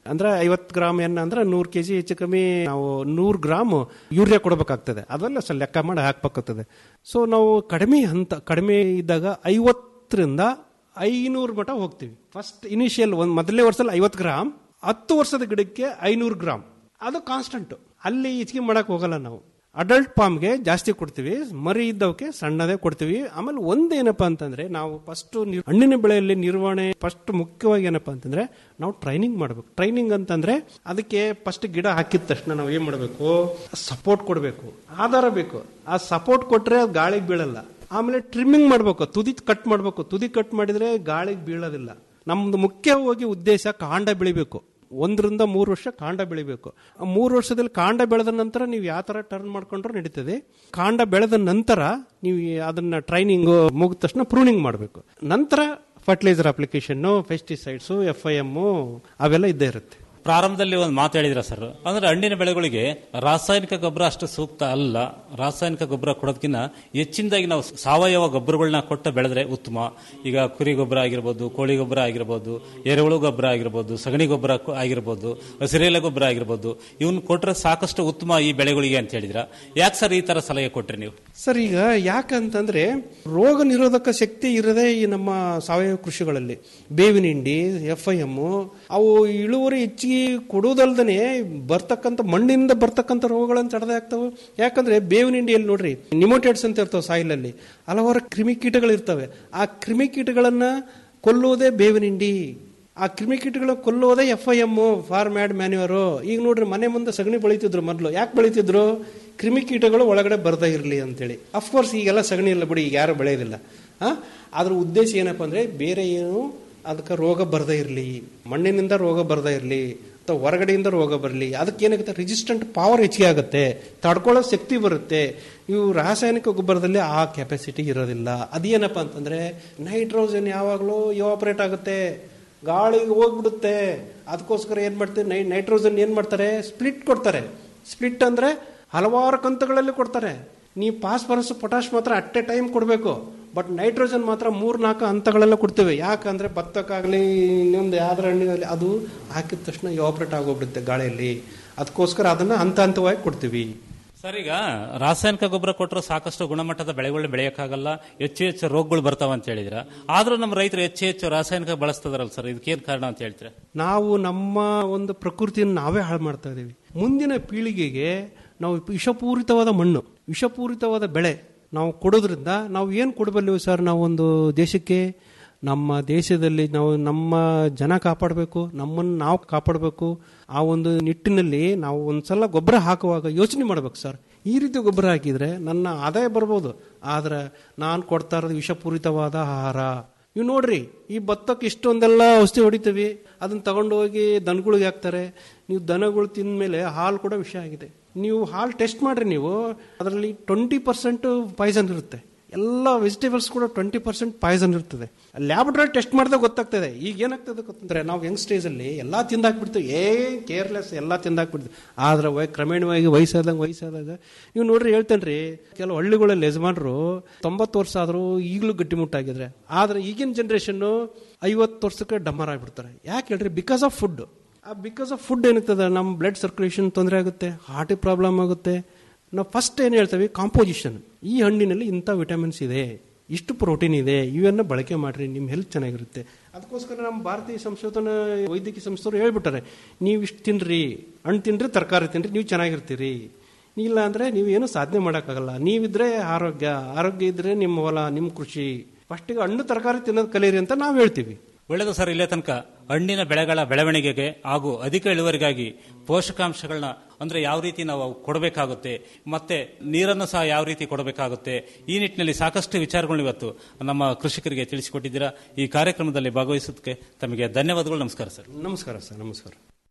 ಅಂದ್ರೆ ಐವತ್ತು ಗ್ರಾಮ್ ಎಣ್ಣೆ ಅಂದ್ರೆ ನೂರು ಕೆಜಿ ಹೆಚ್ಚು ಕಮ್ಮಿ ನಾವು ನೂರು ಗ್ರಾಮ್ ಯೂರಿಯಾ ಕೊಡಬೇಕಾಗ್ತದೆ ಅದೆಲ್ಲ ಸ್ವಲ್ಪ ಲೆಕ್ಕ ಮಾಡಿ ಹಾಕ್ಬೇಕಾಗ್ತದೆ ಸೊ ನಾವು ಕಡಿಮೆ ಹಂತ ಕಡಿಮೆ ಇದ್ದಾಗ ಐವತ್ತರಿಂದ ಐನೂರು ಮಟ ಹೋಗ್ತೀವಿ ಫಸ್ಟ್ ಇನಿಷಿಯಲ್ ಒಂದು ಮೊದಲನೇ ವರ್ಷದಲ್ಲಿ ಐವತ್ತು ಗ್ರಾಮ್ ಹತ್ತು ವರ್ಷದ ಗಿಡಕ್ಕೆ ಐನೂರು ಗ್ರಾಮ್ ಅದು ಕಾನ್ಸ್ಟಂಟ್ ಅಲ್ಲಿ ಹೆಚ್ಚಿಗೆ ಮಾಡಕ್ ಹೋಗಲ್ಲ ನಾವು ಅಡಲ್ಟ್ ಪಾಮ್ಗೆ ಜಾಸ್ತಿ ಕೊಡ್ತೀವಿ ಮರಿ ಇದ್ದವಕ್ಕೆ ಸಣ್ಣದೇ ಕೊಡ್ತೀವಿ ಆಮೇಲೆ ಒಂದೇನಪ್ಪ ಅಂತಂದ್ರೆ ನಾವು ಫಸ್ಟ್ ಹಣ್ಣಿನ ಬೆಳೆಯಲ್ಲಿ ನಿರ್ವಹಣೆ ಫಸ್ಟ್ ಮುಖ್ಯವಾಗಿ ಏನಪ್ಪಾ ಅಂತಂದ್ರೆ ನಾವು ಟ್ರೈನಿಂಗ್ ಮಾಡಬೇಕು ಟ್ರೈನಿಂಗ್ ಅಂತಂದ್ರೆ ಅದಕ್ಕೆ ಫಸ್ಟ್ ಗಿಡ ಹಾಕಿದ ತಕ್ಷಣ ನಾವು ಏನ್ ಮಾಡಬೇಕು ಸಪೋರ್ಟ್ ಕೊಡಬೇಕು ಆಧಾರ ಬೇಕು ಆ ಸಪೋರ್ಟ್ ಕೊಟ್ರೆ ಅದು ಗಾಳಿಗೆ ಬೀಳಲ್ಲ ಆಮೇಲೆ ಟ್ರಿಮ್ಮಿಂಗ್ ಮಾಡಬೇಕು ತುದಿ ಕಟ್ ಮಾಡಬೇಕು ತುದಿ ಕಟ್ ಮಾಡಿದ್ರೆ ಗಾಳಿಗೆ ಬೀಳೋದಿಲ್ಲ ನಮ್ದು ಮುಖ್ಯವಾಗಿ ಉದ್ದೇಶ ಕಾಂಡ ಬೆಳಿಬೇಕು ಒಂದರಿಂದ ಮೂರು ವರ್ಷ ಕಾಂಡ ಬೆಳಿಬೇಕು ಆ ಮೂರು ವರ್ಷದಲ್ಲಿ ಕಾಂಡ ಬೆಳೆದ ನಂತರ ನೀವು ಯಾವ ತರ ಟರ್ನ್ ಮಾಡ್ಕೊಂಡ್ರೆ ನಡೀತದೆ ಕಾಂಡ ಬೆಳೆದ ನಂತರ ನೀವು ಅದನ್ನ ಟ್ರೈನಿಂಗ್ ಮುಗಿದ ತಕ್ಷಣ ಪ್ರೂನಿಂಗ್ ಮಾಡಬೇಕು ನಂತರ fertiliser application pesticides F I M ಅವೆಲ್ಲ ಇದ್ದೇ ಇರುತ್ತೆ ಪ್ರಾರಂಭದಲ್ಲಿ ಒಂದು ಮಾತು ಹೇಳಿದ್ರ ಸರ್ ಅಂದ್ರೆ ಹಣ್ಣಿನ ಬೆಳೆಗಳಿಗೆ ರಾಸಾಯನಿಕ ಗೊಬ್ಬರ ಅಷ್ಟು ಸೂಕ್ತ ಅಲ್ಲ ರಾಸಾಯನಿಕ ಗೊಬ್ಬರ ಕೊಡೋದಕ್ಕಿಂತ ಹೆಚ್ಚಿನದಾಗಿ ನಾವು ಸಾವಯವ ಗೊಬ್ಬರಗಳನ್ನ ಕೊಟ್ಟು ಬೆಳೆದ್ರೆ ಉತ್ತಮ ಈಗ ಕುರಿ ಗೊಬ್ಬರ ಆಗಿರ್ಬೋದು ಕೋಳಿ ಗೊಬ್ಬರ ಆಗಿರ್ಬೋದು ಎರೆಹುಳು ಗೊಬ್ಬರ ಆಗಿರ್ಬೋದು ಸಗಣಿ ಗೊಬ್ಬರ ಕ- ಆಗಿರ್ಬೋದು ಹಸಿರೆಲೆ ಗೊಬ್ಬರ ಆಗಿರ್ಬೋದು ಇವನ್ನ ಕೊಟ್ರೆ ಸಾಕಷ್ಟು ಉತ್ತಮ ಈ ಬೆಳೆಗಳಿಗೆ ಅಂತ ಹೇಳಿದ್ರ ಯಾಕೆ ಸರ್ ಈ ತರ ಸಲಹೆ ಕೊಟ್ರಿ ನೀವು ಸರ್ ಈಗ ಯಾಕಂತಂದ್ರೆ ರೋಗ ನಿರೋಧಕ ಶಕ್ತಿ ಇರದೆ ಈ ನಮ್ಮ ಸಾವಯವ ಕೃಷಿಗಳಲ್ಲಿ ಬೇವಿನ ಹಿಂಡಿ ಎಫ್ ಐ ಎಮ್ ಅವು ಇಳುವರಿ ಹೆಚ್ಚಿಗೆ ಕೊಡುವುದಲ್ದನೆ ಬರ್ತಕ್ಕಂಥ ಮಣ್ಣಿನಿಂದ ಬರ್ತಕ್ಕಂಥ ರೋಗಗಳನ್ನು ತಡೆದೇ ಆಗ್ತವೆ ಯಾಕಂದ್ರೆ ಬೇವಿನ ಹಿಂಡಿಯಲ್ಲಿ ನೋಡ್ರಿ ನಿಮೋಟೆಡ್ಸ್ ಅಂತ ಇರ್ತಾವೆ ಸಾಯಿಲ್ ಅಲ್ಲಿ ಹಲವಾರು ಕ್ರಿಮಿಕೀಟಗಳು ಇರ್ತವೆ ಆ ಕ್ರಿಮಿಕೀಟಗಳನ್ನ ಕೊಲ್ಲುವುದೇ ಬೇವಿನ ಹಿಂಡಿ ಆ ಕ್ರಿಮಿಕೀಟಗಳ ಕೊಲ್ಲುವುದೇ F I M farmyard manure ಈಗ ನೋಡ್ರಿ ಮನೆ ಮುಂದೆ ಸಗಣಿ ಬೆಳಿತಿದ್ರು ಮೊದಲು ಯಾಕೆ ಬೆಳಿತಿದ್ರು ಕ್ರಿಮಿಕೀಟಗಳು ಒಳಗಡೆ ಬರ್ತಾ ಇರಲಿ ಅಂತೇಳಿ ಅಫ್ಕೋರ್ಸ್ ಈಗೆಲ್ಲ ಸಗಣಿ ಇಲ್ಲ ಬಿಡಿ ಈಗ ಯಾರು ಬೆಳೆಯೋದಿಲ್ಲ ಆ? ಅದ್ರ ಉದ್ದೇಶ ಏನಪ್ಪ ಅಂದ್ರೆ ಬೇರೆ ಏನು ಅದಕ್ಕೆ ರೋಗ ಬರ್ದೇ ಇರಲಿ ಮಣ್ಣಿನಿಂದ ರೋಗ ಬರ್ದೇ ಇರಲಿ ಅಥವಾ ಹೊರಗಡೆಯಿಂದ ರೋಗ ಬರಲಿ ಅದಕ್ಕೆ ಏನಾಗುತ್ತೆ ರಿಜಿಸ್ಟೆಂಟ್ ಪವರ್ ಹೆಚ್ಚಿಗೆ ಆಗುತ್ತೆ ತಡ್ಕೊಳ್ಳೋ ಶಕ್ತಿ ಬರುತ್ತೆ ಇವು ರಾಸಾಯನಿಕ ಗೊಬ್ಬರದಲ್ಲಿ ಆ ಕೆಪಾಸಿಟಿ ಇರೋದಿಲ್ಲ ಅದೇನಪ್ಪ ಅಂತಂದ್ರೆ ನೈಟ್ರೋಜನ್ ಯಾವಾಗಲೂ ಇವಾಪರೇಟ್ ಆಗುತ್ತೆ ಗಾಳಿಗೆ ಹೋಗ್ಬಿಡುತ್ತೆ ಅದಕ್ಕೋಸ್ಕರ ಏನ್ ಮಾಡ್ತಾರೆ ನೈ ನೈಟ್ರೋಜನ್ ಏನ್ ಮಾಡ್ತಾರೆ ಸ್ಪ್ಲಿಟ್ ಕೊಡ್ತಾರೆ ಸ್ಪ್ಲಿಟ್ ಅಂದ್ರೆ ಹಲವಾರು ಕಂತುಗಳಲ್ಲಿ ಕೊಡ್ತಾರೆ ನೀವು ಫಾಸ್ಫರಸ್ ಪೊಟಾಶ್ ಮಾತ್ರ ಅಟ್ ಎ ಟೈಮ್ ಕೊಡಬೇಕು ಬಟ್ ನೈಟ್ರೋಜನ್ ಮಾತ್ರ ಮೂರ್ ನಾಲ್ಕು ಹಂತಗಳೆಲ್ಲ ಕೊಡ್ತೇವೆ ಯಾಕಂದ್ರೆ ಭತ್ತಕ್ಕಾಗಲಿ ಇನ್ನೊಂದು ಯಾವ್ದಾರ ಹಣ್ಣಿಗಾಗಲಿ ಅದು ಹಾಕಿದ ತಕ್ಷಣ ಆಪರೇಟ್ ಆಗೋಗ್ಬಿಡುತ್ತೆ ಗಾಳಿಯಲ್ಲಿ ಅದಕ್ಕೋಸ್ಕರ ಅದನ್ನ ಹಂತ ಹಂತವಾಗಿ ಕೊಡ್ತೀವಿ ಸರ್ ಈಗ ರಾಸಾಯನಿಕ ಗೊಬ್ಬರ ಕೊಟ್ಟರು ಸಾಕಷ್ಟು ಗುಣಮಟ್ಟದ ಬೆಳೆಗಳನ್ನ ಬೆಳೆಯಕ್ಕಾಗಲ್ಲ ಹೆಚ್ಚು ಹೆಚ್ಚು ರೋಗಗಳು ಬರ್ತಾವ ಅಂತ ಹೇಳಿದ್ರ ಆದ್ರೂ ನಮ್ಮ ರೈತರು ಹೆಚ್ಚು ಹೆಚ್ಚು ರಾಸಾಯನಿಕ ಬಳಸ್ತದಾರಲ್ಲ ಸರ್ ಇದಕ್ಕೇನ್ ಕಾರಣ ಅಂತ ಹೇಳ್ತೀರಾ ನಾವು ನಮ್ಮ ಒಂದು ಪ್ರಕೃತಿಯನ್ನು ನಾವೇ ಹಾಳು ಮಾಡ್ತಾ ಇದ್ದೀವಿ ಮುಂದಿನ ಪೀಳಿಗೆಗೆ ನಾವು ವಿಷಪೂರಿತವಾದ ಮಣ್ಣು ವಿಷಪೂರಿತವಾದ ಬೆಳೆ ನಾವು ಕೊಡೋದ್ರಿಂದ ನಾವು ಏನು ಕೊಡಬಲ್ಲೆವು ಸರ್ ನಾವೊಂದು ದೇಶಕ್ಕೆ ನಮ್ಮ ದೇಶದಲ್ಲಿ ನಾವು ನಮ್ಮ ಜನ ಕಾಪಾಡಬೇಕು ನಮ್ಮನ್ನು ನಾವು ಕಾಪಾಡಬೇಕು ಆ ಒಂದು ನಿಟ್ಟಿನಲ್ಲಿ ನಾವು ಒಂದ್ಸಲ ಗೊಬ್ಬರ ಹಾಕುವಾಗ ಯೋಚನೆ ಮಾಡ್ಬೇಕು ಸರ್ ಈ ರೀತಿ ಗೊಬ್ಬರ ಹಾಕಿದ್ರೆ ನನ್ನ ಆದಾಯ ಬರ್ಬೋದು ಆದ್ರೆ ನಾನು ಕೊಡ್ತಾ ಇರೋದು ವಿಷಪೂರಿತವಾದ ಆಹಾರ ನೀವು ನೋಡ್ರಿ ಈ ಭತ್ತಕ್ಕೆ ಇಷ್ಟೊಂದೆಲ್ಲ ಔಷಧಿ ಹೊಡಿತೀವಿ ಅದನ್ನ ತಗೊಂಡು ಹೋಗಿ ದನಗಳಿಗೆ ಹಾಕ್ತಾರೆ ನೀವು ದನಗಳು ತಿಂದ್ಮೇಲೆ ಹಾಲು ಕೂಡ ವಿಷ ಆಗಿದೆ ನೀವು ಹಾಲು ಟೆಸ್ಟ್ ಮಾಡ್ರಿ ನೀವು ಅದರಲ್ಲಿ ಟ್ವೆಂಟಿ ಪರ್ಸೆಂಟ್ ಪಾಯ್ಸನ್ ಇರುತ್ತೆ ಎಲ್ಲ ವೆಜಿಟೇಬಲ್ಸ್ ಕೂಡ ಟ್ವೆಂಟಿ ಪರ್ಸೆಂಟ್ ಪಾಯ್ಸನ್ ಇರ್ತದೆ ಲ್ಯಾಬ್ರೇಟರಿ ಟೆಸ್ಟ್ ಮಾಡಿದಾಗ ಗೊತ್ತಾಗ್ತದೆ ಈಗ ಏನಾಗ್ತದೆ ಗೊತ್ತಂದ್ರೆ ನಾವು ಯಂಗ್ ಸ್ಟೇಜಲ್ಲಿ ಎಲ್ಲ ತಿಂದಾಕ್ಬಿಡ್ತೀವಿ ಏ ಕೇರ್ಲೆಸ್ ಎಲ್ಲ ತಿಂದಾಕ್ಬಿಡ್ತೀವಿ ಆದ್ರೆ ವೈ ಕ್ರಮೇಣವಾಗಿ ವಯಸ್ಸಾದಾಗ ವಯಸ್ಸಾದಾಗ ನೀವು ನೋಡ್ರಿ ಹೇಳ್ತೇನ್ರಿ ಕೆಲವು ಹಳ್ಳಿಗಳಲ್ಲಿ ಯಜಮಾನರು ತೊಂಬತ್ತು ವರ್ಷ ಆದರೂ ಈಗಲೂ ಗಟ್ಟಿಮುಟ್ಟಾಗಿದ್ರೆ ಆದ್ರೆ ಈಗಿನ ಜನ್ರೇಷನ್ನು ಐವತ್ತು ವರ್ಷಕ್ಕೆ ಡಮ್ಮರ್ ಆಗಿಬಿಡ್ತಾರೆ ಯಾಕೆ ಹೇಳ್ರಿ ಬಿಕಾಸ್ ಆಫ್ ಫುಡ್ ಆ ಬಿಕಾಸ್ ಆಫ್ ಫುಡ್ ಏನಾಗ್ತದೆ ನಮ್ಮ ಬ್ಲಡ್ ಸರ್ಕ್ಯುಲೇಷನ್ ತೊಂದರೆ ಆಗುತ್ತೆ ಹಾರ್ಟಿಗೆ ಪ್ರಾಬ್ಲಮ್ ಆಗುತ್ತೆ ನಾವು ಫಸ್ಟ್ ಏನು ಹೇಳ್ತೇವೆ ಕಾಂಪೋಸಿಷನ್ ಈ ಹಣ್ಣಿನಲ್ಲಿ ಇಂಥ ವಿಟಮಿನ್ಸ್ ಇದೆ ಇಷ್ಟು ಪ್ರೋಟೀನ್ ಇದೆ ಇವನ್ನ ಬಳಕೆ ಮಾಡ್ರಿ ನಿಮ್ಮ ಹೆಲ್ತ್ ಚೆನ್ನಾಗಿರುತ್ತೆ ಅದಕ್ಕೋಸ್ಕರ ನಮ್ಮ ಭಾರತೀಯ ಸಂಶೋಧನಾ ವೈದ್ಯಕೀಯ ಸಂಸ್ಥೆಯವರು ಹೇಳ್ಬಿಟ್ಟಾರೆ ನೀವು ಇಷ್ಟು ತಿನ್ರಿ ಹಣ್ಣು ತಿನ್ರಿ ತರಕಾರಿ ತಿನ್ರಿ ನೀವು ಚೆನ್ನಾಗಿರ್ತೀರಿ ಇಲ್ಲ ಅಂದ್ರೆ ನೀವು ಏನು ಸಾಧನೆ ಮಾಡೋಕ್ಕಾಗಲ್ಲ ನೀವಿದ್ರೆ ಆರೋಗ್ಯ ಆರೋಗ್ಯ ಇದ್ರೆ ನಿಮ್ಮ ಹೊಲ ನಿಮ್ಮ ಕೃಷಿ ಫಸ್ಟಿಗೆ ಹಣ್ಣು ತರಕಾರಿ ತಿನ್ನೋದು ಕಲೀರಿ ಅಂತ ನಾವು ಹೇಳ್ತೀವಿ ಒಳ್ಳೆಯದು ಸರ್ ಇಲ್ಲೇ ತನಕ ಹಣ್ಣಿನ ಬೆಳೆಗಳ ಬೆಳವಣಿಗೆಗೆ ಹಾಗೂ ಅಧಿಕ ಇಳುವರಿಗಾಗಿ ಪೋಷಕಾಂಶಗಳನ್ನ ಅಂದ್ರೆ ಯಾವ ರೀತಿ ನಾವು ಕೊಡಬೇಕಾಗುತ್ತೆ ಮತ್ತೆ ನೀರನ್ನು ಸಹ ಯಾವ ರೀತಿ ಕೊಡಬೇಕಾಗುತ್ತೆ ಈ ನಿಟ್ಟಿನಲ್ಲಿ ಸಾಕಷ್ಟು ವಿಚಾರಗಳನ್ನ ಇವತ್ತು ನಮ್ಮ ಕೃಷಿಕರಿಗೆ ತಿಳಿಸಿಕೊಟ್ಟಿದ್ದೀರಾ ಈ ಕಾರ್ಯಕ್ರಮದಲ್ಲಿ ಭಾಗವಹಿಸೋದಕ್ಕೆ ತಮಗೆ ಧನ್ಯವಾದಗಳು ನಮಸ್ಕಾರ ಸರ್ ನಮಸ್ಕಾರ ಸರ್ ನಮಸ್ಕಾರ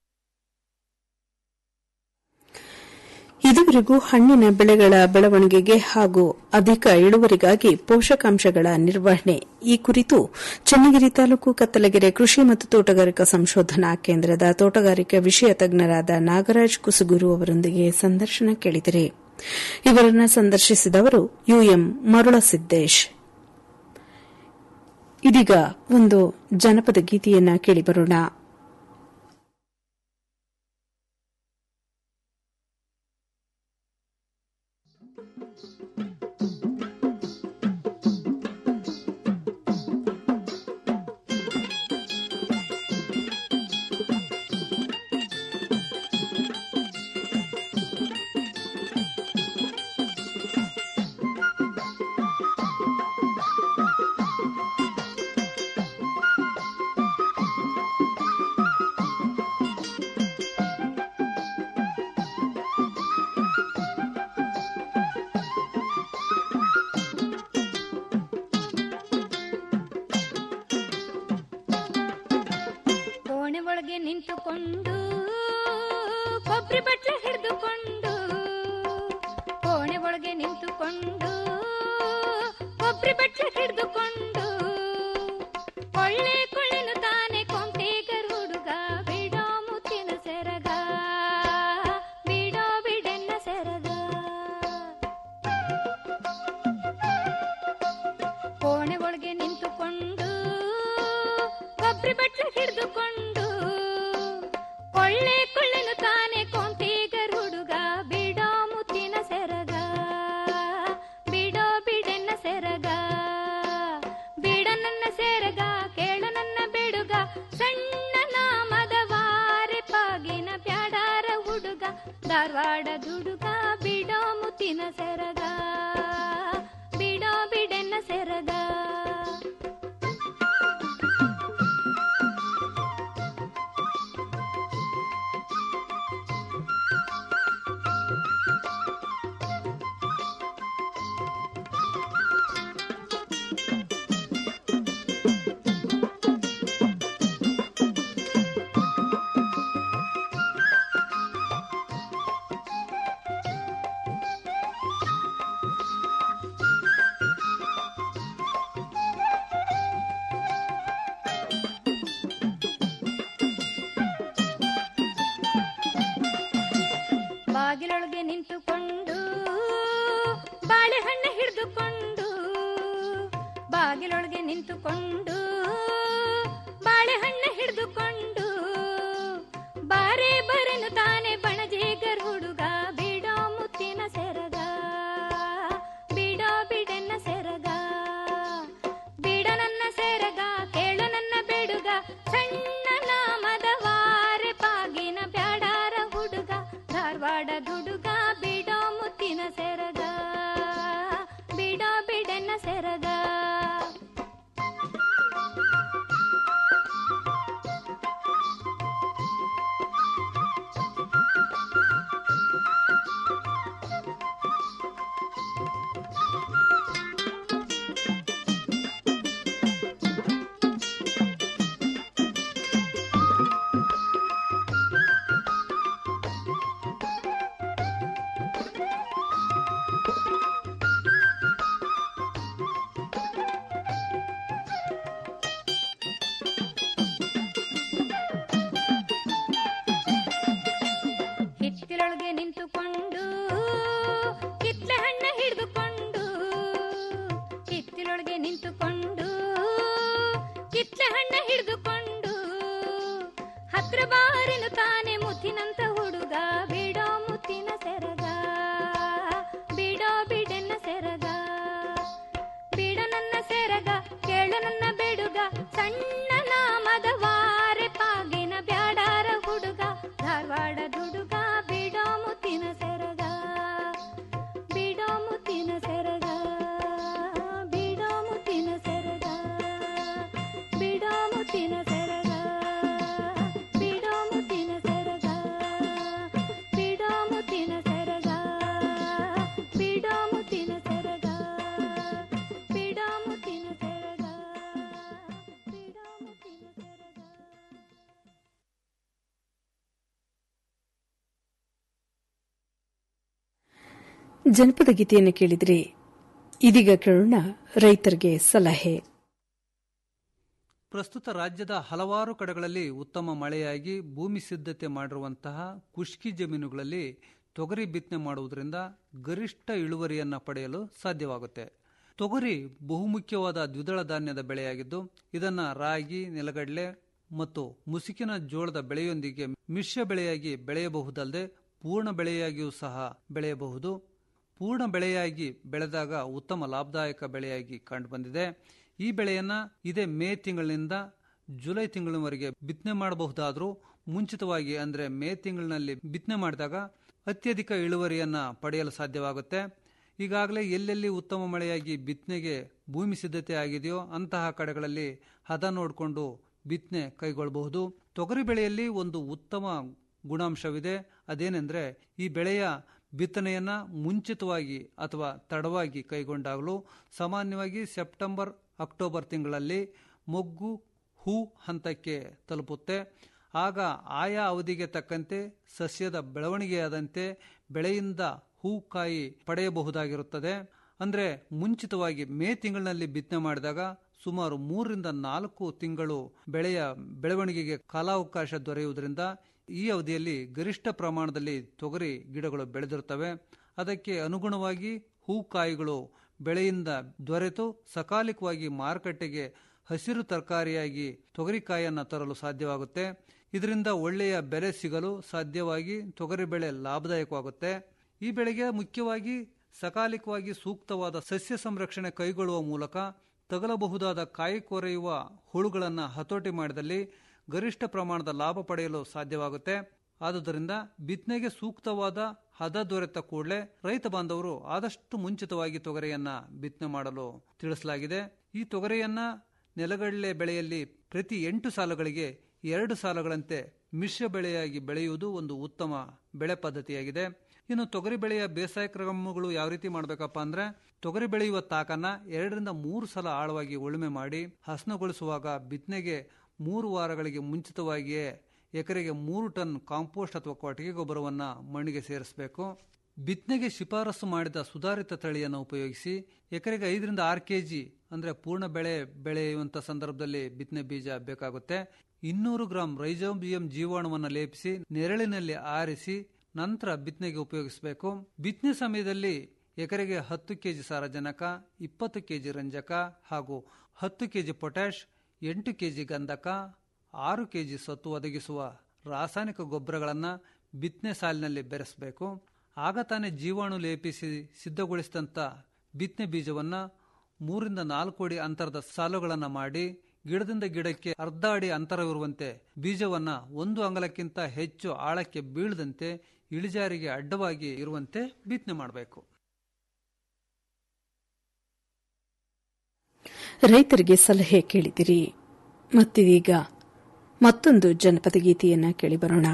ಇದುವರೆಗೂ ಹಣ್ಣಿನ ಬೆಳೆಗಳ ಬೆಳವಣಿಗೆಗೆ ಹಾಗೂ ಅಧಿಕ ಇಳುವರಿಗಾಗಿ ಪೋಷಕಾಂಶಗಳ ನಿರ್ವಹಣೆ ಈ ಕುರಿತು ಚನ್ನಗಿರಿ ತಾಲೂಕು ಕತ್ತಲಗೆರೆ ಕೃಷಿ ಮತ್ತು ತೋಟಗಾರಿಕಾ ಸಂಶೋಧನಾ ಕೇಂದ್ರದ ತೋಟಗಾರಿಕಾ ವಿಷಯ ತಜ್ಞರಾದ ನಾಗರಾಜ್ ಕುಸುಗುರು ಅವರೊಂದಿಗೆ ಸಂದರ್ಶನ ಕೇಳಿದರೆ ಇವರನ್ನ ಸಂದರ್ಶಿಸಿದವರು ಯುಎಂ ಮರುಳಸಿದ್ದೇಶ್ ಇದೀಗ ಒಂದು ಜನಪದ ಗೀತೆಯನ್ನ ಕೇಳಿಬರೋಣ ನಿಂತುಕೊಂಡು ಕೊಬ್ಬರಿ ಬಟ್ಲ ಹಿಡಿದುಕೊಂಡು ಕೋಣೆ ಒಳಗೆ ನಿಂತುಕೊಂಡು ಕೊಬ್ಬರಿ ಬಟ್ಲ ಹಿಡಿದುಕೊಂಡು ಕೊಳ್ಳೆ ಕೊಳ್ಳೆನು ತಾನೆ ಕೊಂಟೇಗರ್ ಹುಡುಗ ಬಿಡೋ ಮುತ್ತಿನ ಸೆರಗ ಬಿಡೋ ಬಿಡೆನ್ನ ಸೆರಗ ಕೋಣೆ ಒಳಗೆ ನಿಂತುಕೊಂಡು ಕೊಬ್ಬರಿ ಬಟ್ಲ ಹಿಡಿದುಕೊಂಡು ಕೊಳ್ಳೆ ಕೊಳ್ಳೆನು ತಾನೆ ಕೊಂಟೇಗರ್ ಹುಡುಗ ಬಿಡೋ ಮುತ್ತಿನ ಸೆರಗ ಬಿಡೋ ಬಿಡೆನ್ನ ಸೆರಗ ಬಿಡ ನನ್ನ ಸೆರಗ ಕೇಳು ನನ್ನ ಬಿಡುಗ ಸಣ್ಣ ನಾಮದ ವಾರೆ ಪಾಗಿನ ಪ್ಯಾಡಾರ ಹುಡುಗ ಧಾರವಾಡ ದುಡುಗ ಬಿಡೋ ಮುತ್ತಿನ ಸೆರಗ ಬಿಡೋ ಬಿಡೆನ್ನ ಸೆರಗ ಬಾಗಿಲೊಳಗೆ ನಿಂತುಕೊಂಡು ಬಾಳೆಹಣ್ಣು ಹಿಡಿದುಕೊಂಡು ಬಾಗಿಲೊಳಗೆ ನಿಂತುಕೊಂಡು ಬಾಳೆಹಣ್ಣು ಹಿಡಿದುಕೊಂಡು ಬಾರೆ ಬರೆನು ತಾನೆ ಬಣಜೇಗರ್ ಹುಡುಗ ಬಿಡೋ ಮುತ್ತಿನ ಸೆರಗ ಬಿಡೋ ಬಿಡೆನ್ನ ಸೆರಗ ಬಿಡ ನನ್ನ ಸೆರಗ ಕೇಳು ನನ್ನ ಬೆಡುಗ ಸಣ್ಣ ನಾಮದ ವಾರೆ ಪಾಗಿನ ಬ್ಯಾಡಾರ ಹುಡುಗ ಧಾರವಾಡ ದುಡುಗ ಬಿಡೋ ಮುತ್ತಿನ ಸೆರಗ ಬಿಡೋ ಬಿಡೆನ್ನ ಸೆರಗ ಹಿತ್ತಿಲೊಳಗೆ ನಿಂತುಕೊಂಡು ಕಿತ್ಲೆ ಹಣ್ಣ ಹಿಡಿದುಕೊಂಡು ಹಿತ್ತಿಲೊಳಗೆ ನಿಂತುಕೊಂಡು ಕಿತ್ಲೆ ಹಣ್ಣ ಹಿಡಿದುಕೊಂಡು ಹತ್ರ ಬಾರಿನು ತಾನೆ ಮುತ್ತಿನಂತ ಹುಡುಗ ಬಿಡೋ ಮುತ್ತಿನ ಸೆರಗ ಬಿಡೋ ಬಿಡೆನ್ನ ಸೆರಗ ಬಿಡ ನನ್ನ ಸೆರಗ ಕೇಳು ನನ್ನ ಬೆಡುಗ ಸಣ್ಣ ನಾಮದ ವಾರೆ ಪಾಗಿನ ಬ್ಯಾಡಾರ ಹುಡುಗ ಧಾರವಾಡ ದುಡುಗ ಬಿಡೋ ಮುತ್ತಿನ ಸೆರಗ ಬಿಡೋ ಮುತ್ತಿನ ಸೆರಗ ಬಿಡೋ ಮುತ್ತಿನ ಸೆರಗ ಬಿಡೋ ಮುತ್ತಿನ ಸೆರಗ ಬಿಡೋ ಮುತ್ತಿನ ಸೆರಗ ಬಿಡೋ ಮುತ್ತಿನ ಸೆರಗ ಬಿಡೋ ಮುತ್ತಿನ ಸೆರಗ ಬಿಡೋ ಮುತ್ತಿನ ಸೆರಗ ಬಿಡೋ ಮುತ್ತಿನ ಸೆರಗ ಜನಪದ ಗೀತೆಯನ್ನು ಕೇಳಿದ್ರಿ ಇದೀಗ ಕೇಳೋಣ ರೈತರಿಗೆ ಸಲಹೆ ಪ್ರಸ್ತುತ ರಾಜ್ಯದ ಹಲವಾರು ಕಡೆಗಳಲ್ಲಿ ಉತ್ತಮ ಮಳೆಯಾಗಿ ಭೂಮಿ ಸಿದ್ಧತೆ ಮಾಡಿರುವಂತಹ ಖುಷ್ಕಿ ಜಮೀನುಗಳಲ್ಲಿ ತೊಗರಿ ಬಿತ್ತನೆ ಮಾಡುವುದರಿಂದ ಗರಿಷ್ಠ ಇಳುವರಿಯನ್ನು ಪಡೆಯಲು ಸಾಧ್ಯವಾಗುತ್ತೆ ತೊಗರಿ ಬಹುಮುಖ್ಯವಾದ ದ್ವಿದಳ ಧಾನ್ಯದ ಬೆಳೆಯಾಗಿದ್ದು ಇದನ್ನು ರಾಗಿ ನೆಲಗಡಲೆ ಮತ್ತು ಮುಸುಕಿನ ಜೋಳದ ಬೆಳೆಯೊಂದಿಗೆ ಮಿಶ್ರ ಬೆಳೆಯಾಗಿ ಬೆಳೆಯಬಹುದಲ್ಲದೆ ಪೂರ್ಣ ಬೆಳೆಯಾಗಿಯೂ ಸಹ ಬೆಳೆಯಬಹುದು ಪೂರ್ಣ ಬೆಳೆಯಾಗಿ ಬೆಳೆದಾಗ ಉತ್ತಮ ಲಾಭದಾಯಕ ಬೆಳೆಯಾಗಿ ಕಂಡುಬಂದಿದೆ ಈ ಬೆಳೆಯನ್ನ ಇದೇ ಮೇ ತಿಂಗಳಿನಿಂದ ಜುಲೈ ತಿಂಗಳಿನವರೆಗೆ ಬಿತ್ತನೆ ಮಾಡಬಹುದಾದರೂ ಮುಂಚಿತವಾಗಿ ಅಂದರೆ ಮೇ ತಿಂಗಳಿನಲ್ಲಿ ಬಿತ್ತನೆ ಮಾಡಿದಾಗ ಅತ್ಯಧಿಕ ಇಳುವರಿಯನ್ನ ಪಡೆಯಲು ಸಾಧ್ಯವಾಗುತ್ತೆ ಈಗಾಗಲೇ ಎಲ್ಲೆಲ್ಲಿ ಉತ್ತಮ ಮಳೆಯಾಗಿ ಬಿತ್ತನೆಗೆ ಭೂಮಿ ಸಿದ್ಧತೆ ಆಗಿದೆಯೋ ಅಂತಹ ಕಡೆಗಳಲ್ಲಿ ಹದ ನೋಡಿಕೊಂಡು ಬಿತ್ತನೆ ಕೈಗೊಳ್ಳಬಹುದು ತೊಗರಿ ಬೆಳೆಯಲ್ಲಿ ಒಂದು ಉತ್ತಮ ಗುಣಾಂಶವಿದೆ ಅದೇನೆಂದರೆ ಈ ಬೆಳೆಯ ಬಿತ್ತನೆಯನ್ನ ಮುಂಚಿತವಾಗಿ ಅಥವಾ ತಡವಾಗಿ ಕೈಗೊಂಡಾಗಲೂ ಸಾಮಾನ್ಯವಾಗಿ ಸೆಪ್ಟೆಂಬರ್ ಅಕ್ಟೋಬರ್ ತಿಂಗಳಲ್ಲಿ ಮೊಗ್ಗು ಹೂ ಹಂತಕ್ಕೆ ತಲುಪುತ್ತೆ ಆಗ ಆಯಾ ಅವಧಿಗೆ ತಕ್ಕಂತೆ ಸಸ್ಯದ ಬೆಳವಣಿಗೆಯಾದಂತೆ ಬೆಳೆಯಿಂದ ಹೂಕಾಯಿ ಪಡೆಯಬಹುದಾಗಿರುತ್ತದೆ ಅಂದ್ರೆ ಮುಂಚಿತವಾಗಿ ಮೇ ತಿಂಗಳಿನಲ್ಲಿ ಬಿತ್ತನೆ ಮಾಡಿದಾಗ ಸುಮಾರು ಮೂರರಿಂದ ನಾಲ್ಕು ತಿಂಗಳು ಬೆಳೆಯ ಬೆಳವಣಿಗೆಗೆ ಕಾಲಾವಕಾಶ ದೊರೆಯುವುದರಿಂದ ಈ ಅವಧಿಯಲ್ಲಿ ಗರಿಷ್ಠ ಪ್ರಮಾಣದಲ್ಲಿ ತೊಗರಿ ಗಿಡಗಳು ಬೆಳೆದಿರುತ್ತವೆ ಅದಕ್ಕೆ ಅನುಗುಣವಾಗಿ ಹೂಕಾಯಿಗಳು ಬೆಳೆಯಿಂದ ದೊರೆತು ಸಕಾಲಿಕವಾಗಿ ಮಾರುಕಟ್ಟೆಗೆ ಹಸಿರು ತರಕಾರಿಯಾಗಿ ತೊಗರಿಕಾಯಿಯನ್ನು ತರಲು ಸಾಧ್ಯವಾಗುತ್ತೆ ಇದರಿಂದ ಒಳ್ಳೆಯ ಬೆಲೆ ಸಿಗಲು ಸಾಧ್ಯವಾಗಿ ತೊಗರಿ ಬೆಳೆ ಲಾಭದಾಯಕವಾಗುತ್ತೆ ಈ ಬೆಳೆಗೆ ಮುಖ್ಯವಾಗಿ ಸಕಾಲಿಕವಾಗಿ ಸೂಕ್ತವಾದ ಸಸ್ಯ ಸಂರಕ್ಷಣೆ ಕೈಗೊಳ್ಳುವ ಮೂಲಕ ತಗಲಬಹುದಾದ ಕಾಯಿ ಕೊರೆಯುವ ಹುಳುಗಳನ್ನು ಹತೋಟಿ ಮಾಡಿದಲ್ಲಿ ಗರಿಷ್ಠ ಪ್ರಮಾಣದ ಲಾಭ ಪಡೆಯಲು ಸಾಧ್ಯವಾಗುತ್ತೆ ಆದುದರಿಂದ ಬಿತ್ತನೆಗೆ ಸೂಕ್ತವಾದ ಹದ ದೊರೆತ ಕೂಡಲೇ ರೈತ ಬಾಂಧವರು ಆದಷ್ಟು ಮುಂಚಿತವಾಗಿ ತೊಗರಿಯನ್ನ ಬಿತ್ತನೆ ಮಾಡಲು ತಿಳಿಸಲಾಗಿದೆ ಈ ತೊಗರಿಯನ್ನ ನೆಲಗಡಲೆ ಬೆಳೆಯಲ್ಲಿ ಪ್ರತಿ ಎಂಟು ಸಾಲುಗಳಿಗೆ ಎರಡು ಸಾಲುಗಳಂತೆ ಮಿಶ್ರ ಬೆಳೆಯಾಗಿ ಬೆಳೆಯುವುದು ಒಂದು ಉತ್ತಮ ಬೆಳೆ ಪದ್ಧತಿಯಾಗಿದೆ ಇನ್ನು ತೊಗರಿ ಬೆಳೆಯ ಬೇಸಾಯ ಕ್ರಮಗಳು ಯಾವ ರೀತಿ ಮಾಡಬೇಕಪ್ಪ ಅಂದ್ರೆ ತೊಗರಿ ಬೆಳೆಯುವ ತಾಕನ್ನ ಎರಡರಿಂದ ಮೂರು ಸಲ ಆಳವಾಗಿ ಉಳುಮೆ ಮಾಡಿ ಹಸನಗೊಳಿಸುವಾಗ ಬಿತ್ತನೆಗೆ ಮೂರು ವಾರಗಳಿಗೆ ಮುಂಚಿತವಾಗಿಯೇ ಎಕರೆಗೆ ಮೂರು ಟನ್ ಕಾಂಪೋಸ್ಟ್ ಅಥವಾ ಕೊಟ್ಟಿಗೆ ಗೊಬ್ಬರವನ್ನ ಮಣ್ಣಿಗೆ ಸೇರಿಸಬೇಕು ಬಿತ್ತನೆಗೆ ಶಿಫಾರಸು ಮಾಡಿದ ಸುಧಾರಿತ ತಳಿಯನ್ನು ಉಪಯೋಗಿಸಿ ಎಕರೆಗೆ ಐದರಿಂದ ಆರು ಕೆಜಿ ಅಂದ್ರೆ ಪೂರ್ಣ ಬೆಳೆ ಬೆಳೆಯುವಂತ ಸಂದರ್ಭದಲ್ಲಿ ಬಿತ್ತನೆ ಬೀಜ ಬೇಕಾಗುತ್ತೆ ಇನ್ನೂರು ಗ್ರಾಂ ರೈಜೋಬಿಯಂ ಜೀವಾಣುವನ್ನು ಲೇಪಿಸಿ ನೆರಳಿನಲ್ಲಿ ಆರಿಸಿ ನಂತರ ಬಿತ್ತನೆಗೆ ಉಪಯೋಗಿಸಬೇಕು ಬಿತ್ತನೆ ಸಮಯದಲ್ಲಿ ಎಕರೆಗೆ ಹತ್ತು ಕೆಜಿ ಸಾರಜನಕ ಇಪ್ಪತ್ತು ಕೆಜಿ ರಂಜಕ ಹಾಗೂ ಹತ್ತು ಕೆಜಿ ಪೊಟ್ಯಾಶ್ ಎಂಟು ಕೆಜಿ ಗಂಧಕ ಆರು ಕೆಜಿ ಸತ್ತು ಒದಗಿಸುವ ರಾಸಾಯನಿಕ ಗೊಬ್ಬರಗಳನ್ನು ಬಿತ್ತನೆ ಸಾಲಿನಲ್ಲಿ ಬೆರೆಸಬೇಕು ಆಗ ತಾನೇ ಜೀವಾಣು ಲೇಪಿಸಿ ಸಿದ್ಧಗೊಳಿಸಿದಂಥ ಬಿತ್ತನೆ ಬೀಜವನ್ನು ಮೂರಿಂದ ನಾಲ್ಕು ಅಡಿ ಅಂತರದ ಸಾಲುಗಳನ್ನು ಮಾಡಿ ಗಿಡದಿಂದ ಗಿಡಕ್ಕೆ ಅರ್ಧ ಅಡಿ ಅಂತರವಿರುವಂತೆ ಬೀಜವನ್ನ ಒಂದು ಅಂಗಲಕ್ಕಿಂತ ಹೆಚ್ಚು ಆಳಕ್ಕೆ ಬೀಳದಂತೆ ಇಳಿಜಾರಿಗೆ ಅಡ್ಡವಾಗಿ ಇರುವಂತೆ ಬಿತ್ತನೆ ಮಾಡಬೇಕು ರೈತರಿಗೆ ಸಲಹೆ ಕೇಳಿದಿರಿ ಮತ್ತಿದೀಗ ಮತ್ತೊಂದು ಜನಪದ ಗೀತೆಯನ್ನ ಕೇಳಿಬರೋಣ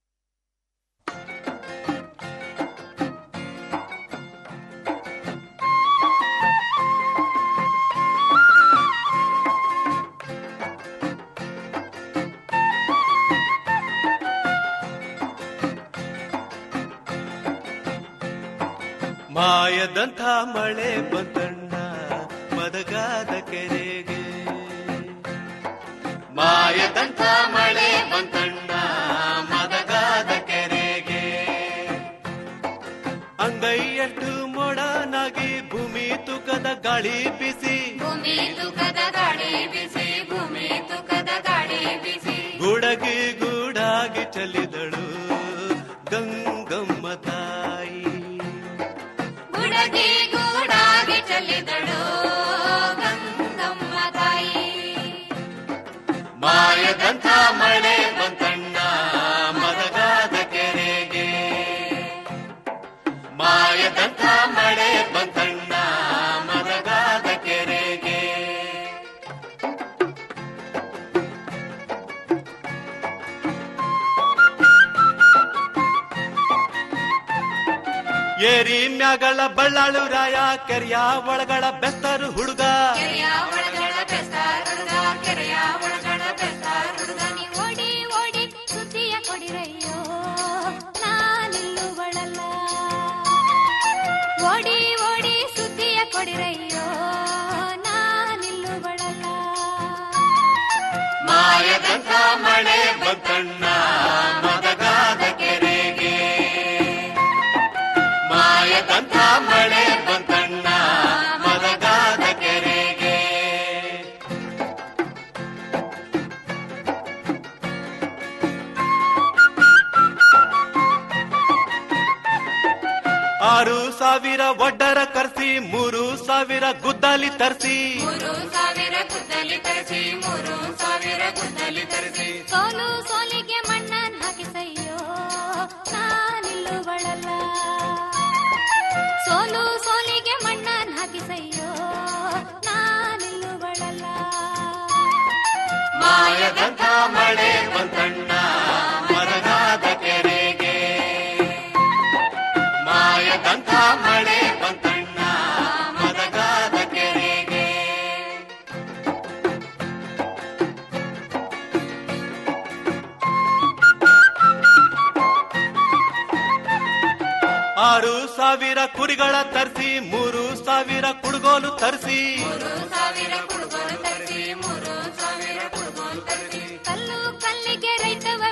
ಮಾಯದಂಥ ಮಳೆ ಬಂತಣ್ಣ ಮದಗಾದ ಕೆರೆಗೆ ಮಾಯದಂಥ ಮಳೆ ಬಂತಣ್ಣ ಮದಗಾದ ಕೆರೆಗೆ ಅಂಗೈಯಷ್ಟು ಮೊಡನಾಗಿ ಭೂಮಿ ತುಕದ ಗಾಳಿ ಬಿಸಿ ಭೂಮಿ ತುಕದ ಗಾಳಿ ಬಿಸಿ ಭೂಮಿ ತುಕದ ಗಾಳಿ ಬಿಸಿ ಗುಡಗಿ ಗೂಡಾಗಿ ಚಲಿದಳು ಗಂಗಮ್ಮ ತಾಯಿ ಗುಡಗಿ ಗೂಡಾಗಿ ಚೆಲ್ಲಿದಳು ಗಂಗಮ್ಮ ತಾಯಿ ಮಾಯದಂಥ ಮಳೆ ಬಂತಣ್ಣ ಮದಗಾದ ಕೆರೆಗೆ ಮಾಯದಂಥ ಮಳೆ ಬಂತಣ್ಣ ಮದಗಾದ ಕೆರೆಗೆ ಏರಿ ಮ್ಯಾಗಳ ಬಳ್ಳಾಳು ರಾಯ ಕೆರೆಯ ಒಳಗಳ ಬೆಸ್ತರು ಹುಡುಗ ಕೆರೆಯ ಒಳಗಡ ಬೆಸ್ತಾರ್ ಹುಡುಗ ಕೆರೆಯ ಒಳಗಡ ಬೆಸ್ತಾರ್ ಹುಡುಗ ನೀ ಓಡಿ ಓಡಿ ಸುದ್ದಿಯ ಕೊಡಿರಯ್ಯೋ ನಾನಿಲ್ಲುಗಳಲ್ಲ ಓಡಿ ಓಡಿ ಸುದ್ದಿಯ ಕೊಡಿರಯ್ಯೋ ನಾನಿಲ್ಲುಗಳಲ್ಲ ಮಾಯದಂಥ ಮಳೆ ಬಂತಣ್ಣ ಮದಗಾದ ಕೆರೆಗೆ ಮಾಯದಂಥ ಮಳೆ ಬಂತಣ್ಣ ಮದಗಾದ ಕೆರೆಗೆ ಆರು ಸಾವಿರ ಒಡ್ಡರ ಕರ್ಸಿ ಮೂರು ಸಾವಿರ ಗುದ್ದಲಿ ತರಿಸಿ ಮೂರು ಸಾವಿರ ಗುದ್ದಲಿ ತರಿಸಿ ಮೂರು ಸಾವಿರ ಗುದ್ದಲಿ ತರಿಸಿ ಸೋಲು ಸೋಲಿಗೆ ಮಣ್ಣನ್ ಹಾಕಿಸಯ್ಯೋ ನಾನಿಲ್ಲುಗಳಲ್ಲ ಸೋಲು ಸೋಲಿಗೆ ಮಣ್ಣನ್ ಹಾಕಿಸಯ್ಯೋ ನಾನಿಲ್ಲುಗಳಲ್ಲ ಮಾಯದಂಥ ಮಳೆ ಬಂತಣ್ಣ ಮರಗಾದ ಕೆರೆಗೆ ಮಾಯದಂಥ ಮಳೆ ಬಂತಣ್ಣ ಮದಗಾದ ಕೆರೆಗೆ ಸಾವಿರ ಕುರಿಗಳ ತರಿಸಿ ಮೂರು ಸಾವಿರ ಕುಡುಗೋಲು ತರಿಸಿ ಸಾವಿರ